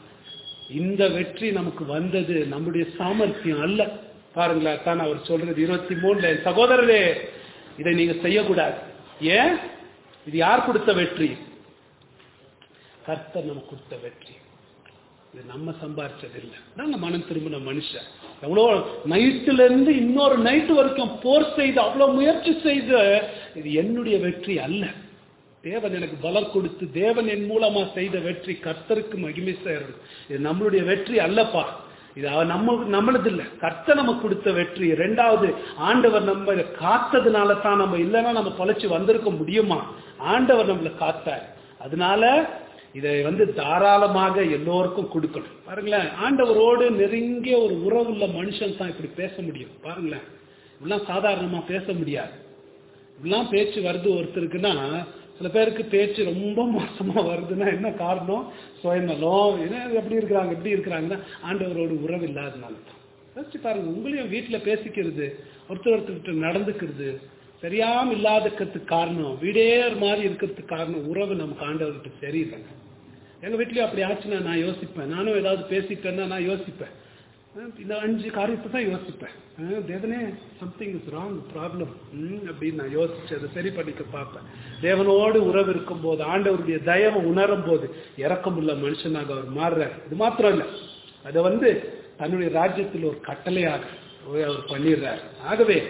இந்த வெற்றி நமக்கு வந்தது நம்முடைய சாமர்த்தியம் அல்ல பாருங்களேன் தான் அவர் சொல்றது இருபத்தி மூணுல சகோதரரே இதை நீங்க செய்யக்கூடாது ஏன் இது யார் கொடுத்த வெற்றி கர்த்தர் நமக்கு கொடுத்த வெற்றி இது நம்ம சம்பாரிச்சது இல்லை நாங்க மனம் திரும்பின மனுஷன் எவ்வளோ நைட்டுல இருந்து இன்னொரு நைட்டு வரைக்கும் போர் செய்து அவ்வளவு முயற்சி செய்து இது என்னுடைய வெற்றி அல்ல தேவன் எனக்கு பலம் கொடுத்து தேவன் என் மூலமா செய்த வெற்றி கர்த்தருக்கு மகிமை சேரும் இது நம்மளுடைய வெற்றி அல்லப்பா இது அவ- நம்ம நம்மளது இல்ல கர்த்தர் நமக்கு கொடுத்த வெற்றி ரெண்டாவது ஆண்டவர் நம்ம காத்ததுனால தான் நம்ம இல்லைன்னா நம்ம பொழைச்சு வந்திருக்க முடியுமா ஆண்டவர் நம்மளை காத்தார் அதனால இதை வந்து தாராளமாக எல்லோருக்கும் கொடுக்கணும் பாருங்களேன் ஆண்டவரோடு நெருங்கிய ஒரு உறவுள்ள மனுஷன் தான் இப்படி பேச முடியும் பாருங்களேன் இப்படிலாம் சாதாரணமா பேச முடியாது இப்படிலாம் பேச்சு வருது ஒருத்தருக்குன்னா சில பேருக்கு பேச்சு ரொம்ப மோசமா வருதுன்னா என்ன காரணம் சுயநலம் என்ன எப்படி இருக்கிறாங்க எப்படி இருக்கிறாங்கன்னா ஆண்டவரோடு உறவு இல்லாதனால தான் யோசிச்சு பாருங்க உங்களையும் வீட்டுல பேசிக்கிறது ஒருத்தர் ஒருத்தர்கிட்ட நடந்துக்கிறது சரியாம இல்லாதக்கிறதுக்கு காரணம் வீடே ஒரு மாதிரி இருக்கிறதுக்கு காரணம் உறவு நமக்கு ஆண்டவர்கிட்ட சரியில்லைங்க எங்க வீட்லயும் அப்படி ஆச்சுன்னா நான் யோசிப்பேன் நானும் ஏதாவது பேசிட்டேன்னா நான் யோசிப்பேன் அஹ் இந்த அஞ்சு காரியத்தை தான் யோசிப்பேன் அஹ் தேவனே சம்திங் இஸ் ராங் ப்ராப்ளம் அப்படின்னு நான் யோசிச்சு அதை சரி பண்ணிக்க பார்ப்பேன் தேவனோடு உறவு இருக்கும்போது ஆண்டவருடைய தயவை உணரும் போது இறக்கமுள்ள மனுஷனாக அவர் மாறுறார் இது மாத்திரம் இல்லை அதை வந்து தன்னுடைய ராஜ்யத்தில் ஒரு கட்டளையாக அவர் பண்ணிடுறார் ஆகவே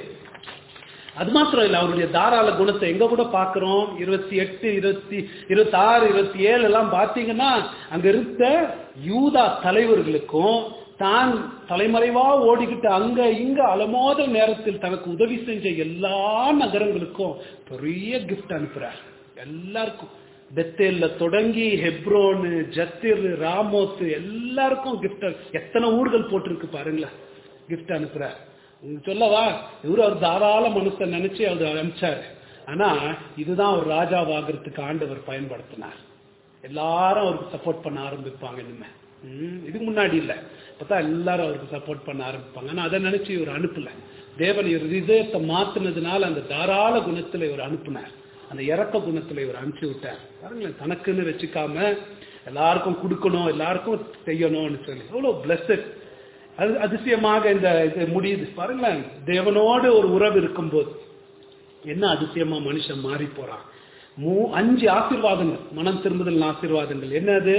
அது மாத்திரம் இல்ல அவருடைய தாராள குணத்தை எங்க கூட பாக்குறோம் இருபத்தி எட்டு இருபத்தி இருபத்தி ஆறு இருபத்தி ஏழு எல்லாம் பாத்தீங்கன்னா அங்க இருந்த யூதா தலைவர்களுக்கும் தான் தலைமறைவா ஓடிக்கிட்டு அங்க இங்க அலமோத நேரத்தில் தனக்கு உதவி செஞ்ச எல்லா நகரங்களுக்கும் பெரிய கிஃப்ட் அனுப்புறார் எல்லாருக்கும் பெத்தேல்ல தொடங்கி ஹெப்ரோனு ஜத்திர் ராமோத்து எல்லாருக்கும் கிஃப்ட் எத்தனை ஊர்கள் போட்டிருக்கு பாருங்களேன் கிஃப்ட் அனுப்புறார் உங்களுக்கு சொல்லவா இவரு அவர் தாராள மனுஷன் நினைச்சு அவர் அனுப்பிச்சாரு ஆனா இதுதான் ஒரு ராஜாவாகிறதுக்கு ஆண்டவர் பயன்படுத்தினார் எல்லாரும் அவருக்கு சப்போர்ட் பண்ண ஆரம்பிப்பாங்க இனிமே ம், இதுக்கு முன்னாடி இல்ல இப்பதான் எல்லாரும் அவருக்கு சப்போர்ட் பண்ண ஆரம்பிப்பாங்க ஆனா அதை நினைச்சு இவர் அனுப்பல தேவன் இவர் இதயத்தை மாத்தினதுனால அந்த தாராள குணத்துல இவர் அனுப்புனார் அந்த இறக்க குணத்துல இவர் அனுப்பிச்சு விட்டார் பாருங்களேன் தனக்குன்னு வச்சுக்காம எல்லாருக்கும் கொடுக்கணும் எல்லாருக்கும் செய்யணும்னு சொல்லி எவ்வளவு பிளஸட் அது அதிசயமாக இந்த இது முடியுது பாருங்களேன் தேவனோடு ஒரு உறவு இருக்கும்போது என்ன அதிசயமா மனுஷன் மாறி போறான் மூ அஞ்சு ஆசீர்வாதங்கள் மனம் திரும்புதல் ஆசீர்வாதங்கள் என்னது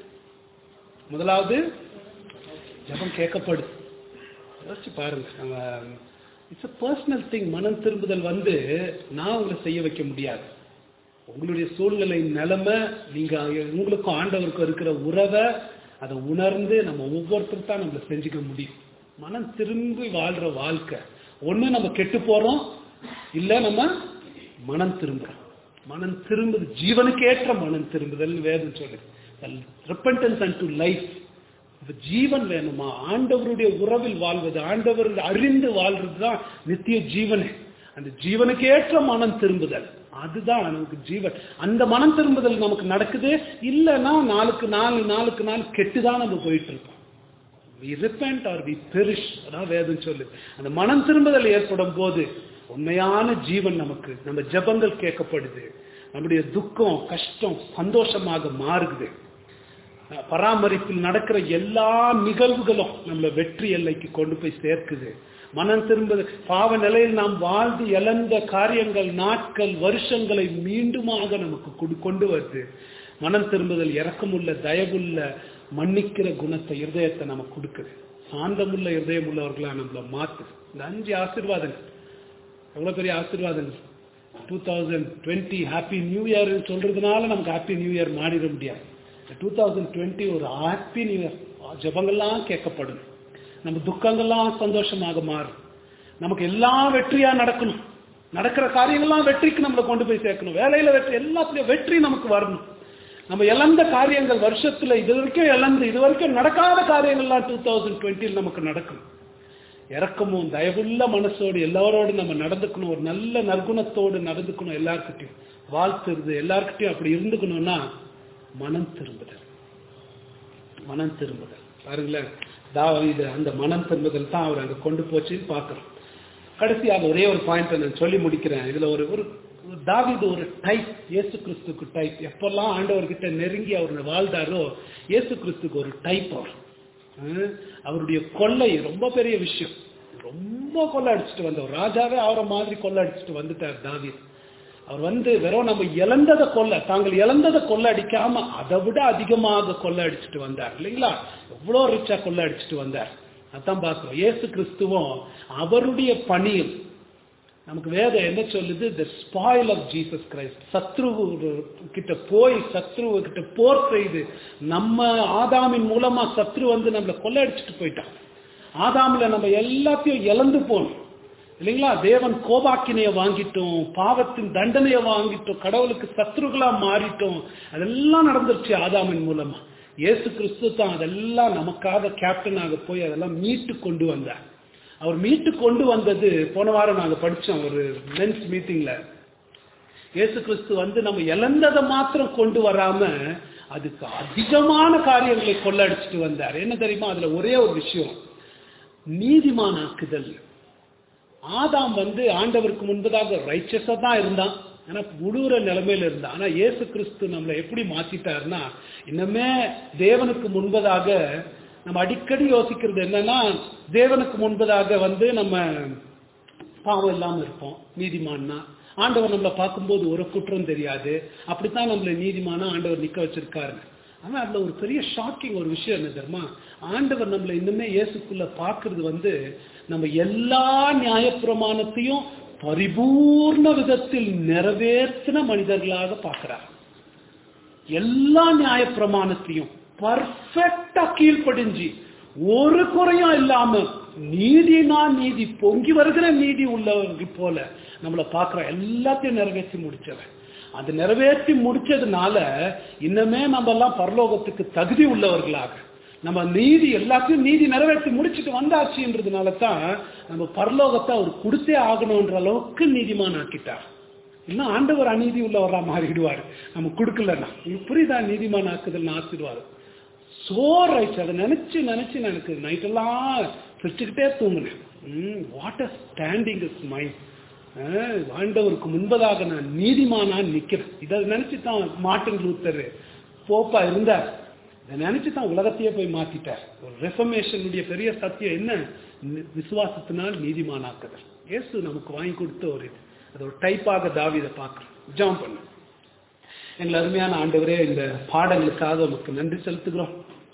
முதலாவது ஜெபம் கேட்கப்படுது யோசிச்சு பாருங்க நம்ம இட்ஸ் a பர்சனல் திங் மனம் திரும்புதல் வந்து நான் உங்களை செய்ய வைக்க முடியாது உங்களுடைய சூழ்நிலை நிலைமை நீங்க உங்களுக்கும் ஆண்டவருக்கும் இருக்கிற உறவை அதை உணர்ந்து நம்ம ஒவ்வொருத்தரும் தான் நம்மள செஞ்சுக்க முடியும் மனம் திரும்பி வாழ்ற வாழ்க்கை ஒண்ணு நம்ம கெட்டு போறோம் இல்ல நம்ம மனம் திரும்புறோம் மனம் திரும்புது ஜீவனுக்கேற்ற மனம் திரும்புதல் வேதம் சொல்லுது ரிப்பன்டன்ஸ் அண்ட் டு லைஃப் இப்ப ஜீவன் வேணுமா ஆண்டவருடைய உறவில் வாழ்வது ஆண்டவர் அறிந்து வாழ்றது தான் நித்திய ஜீவனே அந்த ஜீவனுக்கு ஏற்ற மனம் திரும்புதல் அதுதான் நமக்கு ஜீவன் அந்த மனம் திரும்புதல் நமக்கு நடக்குது இல்லைன்னா நாளுக்கு நாள் நாளுக்கு நாள் கெட்டுதான் நம்ம போயிட்டு இருக்கோம் we repent or we perish அதான் வேதம் சொல்லுது அந்த மனம் திரும்புதல் ஏற்படும் போது உண்மையான ஜீவன் நமக்கு நம்ம ஜெபங்கள் கேட்கப்படுது நம்முடைய துக்கம் கஷ்டம் சந்தோஷமாக மாறுகுது பராமரிப்பில் நடக்கிற எல்லா நிகழ்வுகளும் நம்மள வெற்றி எல்லைக்கு கொண்டு போய் சேர்க்குது மனம் திரும்ப பாவ நிலையில் நாம் வாழ்ந்து இழந்த காரியங்கள் நாட்கள் வருஷங்களை மீண்டுமாக நமக்கு கொடு- கொண்டு வருது மனம் திரும்புதல் இரக்கமுள்ள தயவுள்ள மன்னிக்கிற குணத்தை இருதயத்தை நமக்கு கொடுக்குது சாந்தமுள்ள இருதயம் உள்ளவர்களா நம்மள மாத்துது இந்த அஞ்சு ஆசீர்வாதங்கள் எவ்வளவு பெரிய ஆசீர்வாதங்கள் two thousand twenty happy new year சொல்றதுனால நமக்கு ஹாப்பி நியூ இயர் மாறிட முடியாது டூ தௌசண்ட் டுவெண்ட்டி ஒரு ஹாப்பி நியூ இயர் ஜபங்கள்லாம் கேட்கப்படும் நம்ம துக்கங்கள்லாம் சந்தோஷமாக மாறும் நமக்கு எல்லாம் வெற்றியா நடக்கணும் நடக்கிற காரியங்கள்லாம் வெற்றிக்கு நம்மளை கொண்டு போய் சேர்க்கணும் வேலையில வெற்றி எல்லாத்துலயும் வெற்றி நமக்கு வரணும் நம்ம இழந்த காரியங்கள் வருஷத்துல இது வரைக்கும் இழந்து இது வரைக்கும் நடக்காத காரியங்கள்லாம் டூ தௌசண்ட் டுவெண்ட்டியில் நமக்கு நடக்கணும் இறக்கமும் தயவுள்ள மனசோடு எல்லாரோடும் நம்ம நடந்துக்கணும் ஒரு நல்ல நற்குணத்தோடு நடந்துக்கணும் எல்லார்கிட்டையும் வாழ்த்துறது எல்லார்கிட்டையும் அப்படி இருந்துக்கணும்னா மனம் திரும்புதல் மனம் திரும்புதல் பாருங்களேன் தாவீது அந்த மனம் திரும்புதல் தான் அவர் அங்க கொண்டு போச்சுன்னு பார்க்கிறோம் கடைசியாக ஒரே ஒரு பாயிண்ட் நான் சொல்லி முடிக்கிறேன் இதுல ஒரு ஒரு ஒரு தாவீது ஒரு டைப் இயேசு கிறிஸ்துக்கு டைப் எப்பெல்லாம் ஆண்டவர்கிட்ட நெருங்கி அவர் வாழ்ந்தாரோ இயேசு கிறிஸ்துக்கு ஒரு டைப் அவர் ஹம், அவருடைய கொள்ளை ரொம்ப பெரிய விஷயம் ரொம்ப கொள்ளை அடிச்சுட்டு வந்தவர் ராஜாவே அவரை மாதிரி கொள்ளை அடிச்சுட்டு வந்துட்டார் தாவீது அவர் வந்து வெறும் நம்ம இழந்ததை கொள்ள தாங்கள் இழந்ததை கொள்ள அடிக்காம அதை விட அதிகமாக கொள்ள அடிச்சுட்டு வந்தார் இல்லைங்களா எவ்வளோ ரிச்சா கொள்ள அடிச்சுட்டு வந்தார் அதான் பார்க்கிறோம் இயேசு கிறிஸ்துவும் அவருடைய பணியில் நமக்கு வேதம் என்ன சொல்லுது the spoil of Jesus Christ சத்ரு கிட்ட போய் சத்ரு கிட்ட போர் செய்து நம்ம ஆதாமின் மூலமா சத்ரு வந்து நம்மளை கொள்ளையடிச்சிட்டு போயிட்டான் ஆதாமில் நம்ம எல்லாத்தையும் இழந்து போனோம் இல்லைங்களா தேவன் கோபாக்கினைய வாங்கிட்டோம் பாவத்தின் தண்டனையை வாங்கிட்டோம் கடவுளுக்கு சத்ருகளா மாறிட்டோம் அதெல்லாம் நடந்துருச்சு ஆதாமின் மூலமா இயேசு கிறிஸ்து தான் அதெல்லாம் நமக்காக கேப்டனாக போய் அதெல்லாம் மீட்டு கொண்டு வந்தார் அவர் மீட்டு கொண்டு வந்தது போன வாரம் நாங்க படிச்சோம் ஒரு மென்ஸ் மீட்டிங்ல இயேசு கிறிஸ்து வந்து நம்ம இழந்ததை மாத்திரம் கொண்டு வராம அதுக்கு அதிகமான காரியங்களை கொள்ளடிச்சிட்டு வந்தார் என்ன தெரியுமா அதுல ஒரே ஒரு விஷயம் நீதிமானாக்குதல் ஆதாம் வந்து ஆண்டவருக்கு முன்பதாக ரைச்சஸா தான் இருந்தான் ஆனா முழுகிற நிலைமையில இருந்தான் ஆனா இயேசு கிறிஸ்து நம்மளை எப்படி மாத்திட்டாருன்னா இன்னுமே தேவனுக்கு முன்பதாக நம்ம அடிக்கடி யோசிக்கிறது என்னன்னா தேவனுக்கு முன்பதாக வந்து நம்ம பாவம் இல்லாம இருப்போம் நீதிமான்னா ஆண்டவர் நம்மளை பார்க்கும்போது ஒரு குற்றம் தெரியாது அப்படித்தான் நம்மளை நீதிமானா ஆண்டவர் நிக்க வச்சிருக்காரு ஆனா அதுல ஒரு பெரிய ஷாக்கிங் ஒரு விஷயம் என்ன தெரியுமா ஆண்டவர் நம்மளை இன்னுமே இயேசுக்குள்ள பார்க்கிறது வந்து நம்ம எல்லா நியாயப்பிரமாணத்தையும் பரிபூர்ண விதத்தில் நிறைவேற்றின மனிதர்களாக பார்க்கிறார் எல்லா நியாயப்பிரமாணத்தையும் பர்ஃபெக்டா கீழ்ப்படிஞ்சு ஒரு குறையும் இல்லாம நீதினா நீதி பொங்கி வருகிற நீதி உள்ளவர்கள் போல நம்மளை பார்க்கிற எல்லாத்தையும் நிறைவேற்றி முடிச்சவன் அது நிறைவேற்றி முடிச்சதுனால இன்னமே நம்ம எல்லாம் பரலோகத்துக்கு தகுதி உள்ளவர்களாக நம்ம நீதி எல்லாத்தையும் நீதி நிறைவேற்றி முடிச்சுட்டு வந்தாச்சுன்றதுனால தான் நம்ம பரலோகத்தை அவர் கொடுத்தே ஆகணுன்ற அளவுக்கு நீதிமான் ஆக்கிட்டார் இன்னும் ஆண்டவர் அநீதி உள்ளவரா மாறிடுவார் நம்ம கொடுக்கலன்னா உங்களுக்கு புரியுதா நீதிமான் ஆக்குதல் ஆசிடுவார் சோ ரைட்ஸ் அதை நினைச்சு நினைச்சு எனக்கு நைட்டெல்லாம் சிரிச்சுக்கிட்டே தூங்குனேன் what a standing is mind ஆண்டவருக்கு முன்பதாக நான் நீதிமானா நிக்கிறேன் இதை நினைச்சு தான் மார்ட்டின் லூத்தர் போப்பா இருந்தார் இதை நினைச்சு தான் உலகத்தையே போய் மாத்திட்டார் ஒரு ரெஃபர்மேஷனுடைய பெரிய சத்தியம் என்ன விசுவாசத்தினால் நீதிமானாக்குதல் இயேசு நமக்கு வாங்கி கொடுத்த ஒரு இது அது ஒரு டைப்பாக தாவிதை பார்க்குறோம் ஜாம் பண்ணு எங்கள் அருமையான ஆண்டவரே இந்த பாடங்களுக்காக உமக்கு நன்றி செலுத்துகிறோம்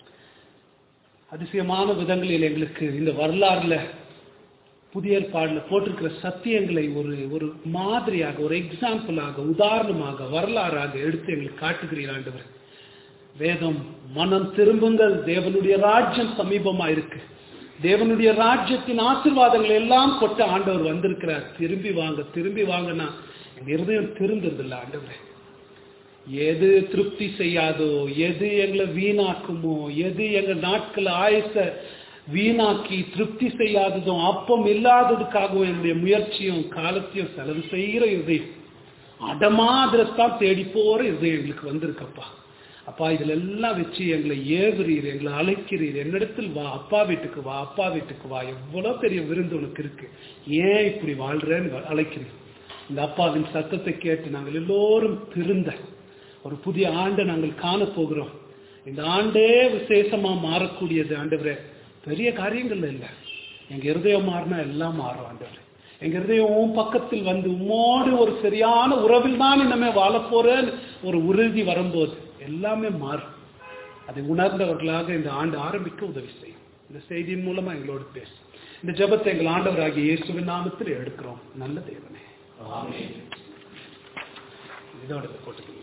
அதிசயமான விதங்களில் எங்களுக்கு இந்த வரலாறுல புதிய ஏற்பாடுல போட்டிருக்கிற சத்தியங்களை ஒரு ஒரு மாதிரியாக ஒரு எக்ஸாம்பிளாக உதாரணமாக வரலாறாக எடுத்து எங்களுக்கு காட்டுகிறீர் ஆண்டவர் வேதம் மனம் திரும்புங்கள் தேவனுடைய ராஜ்யம் சமீபமா இருக்கு தேவனுடைய ராஜ்யத்தின் ஆசிர்வாதங்கள் எல்லாம் கொட்ட ஆண்டவர் வந்திருக்கிறார் திரும்பி வாங்க திரும்பி வாங்கன்னா எங்க இருதயம் திருந்ததில்லை ஆண்டவரே எது திருப்தி செய்யாதோ எது எங்களை வீணாக்குமோ எது எங்க நாட்கள் ஆயுச வீணாக்கி திருப்தி செய்யாததும் அப்பம் இல்லாததுக்காகவும் என்னுடைய முயற்சியும் காலத்தையும் செலவு செய்கிற இதயம் அடமா அதிரத்தான் தேடி போற இதயம் எங்களுக்கு வந்திருக்கப்பா அப்பா இதுல எல்லாம் வச்சு எங்களை ஏவுறீர் எங்களை அழைக்கிறீர் என்னிடத்தில் வா அப்பா வீட்டுக்கு வா அப்பா வீட்டுக்கு வா எவ்வளவு பெரிய விருந்து உனக்கு இருக்கு ஏன் இப்படி வாழ்றேன்னு அழைக்கிறீர் இந்த அப்பாவின் சத்தத்தை கேட்டு நாங்கள் எல்லோரும் திருந்த ஒரு புதிய ஆண்டை நாங்கள் காண போகிறோம் இந்த ஆண்டே விசேஷமா மாறக்கூடியது ஆண்டவரே பெரிய காரியங்கள் இல்லை எங்க இருதயம் மாறினா எல்லாம் மாறும் ஆண்டவரே எங்க இருதயம் உன் பக்கத்தில் வந்து உம்மோடு ஒரு சரியான உறவில் தான் இன்னமே வாழ போறேன்னு ஒரு உறுதி வரும்போது எல்லாமே மாறும் அதை உணர்ந்தவர்களாக இந்த ஆண்டு ஆரம்பிக்க உதவி செய்யும் இந்த செய்தியின் மூலமா எங்களோடு பேசும் இந்த ஜபத்தை எங்கள் ஆண்டவராகிய இயேசுவின் நாமத்தில் எடுக்கிறோம் நல்ல தேவனே இதோட போட்டுக்கோங்க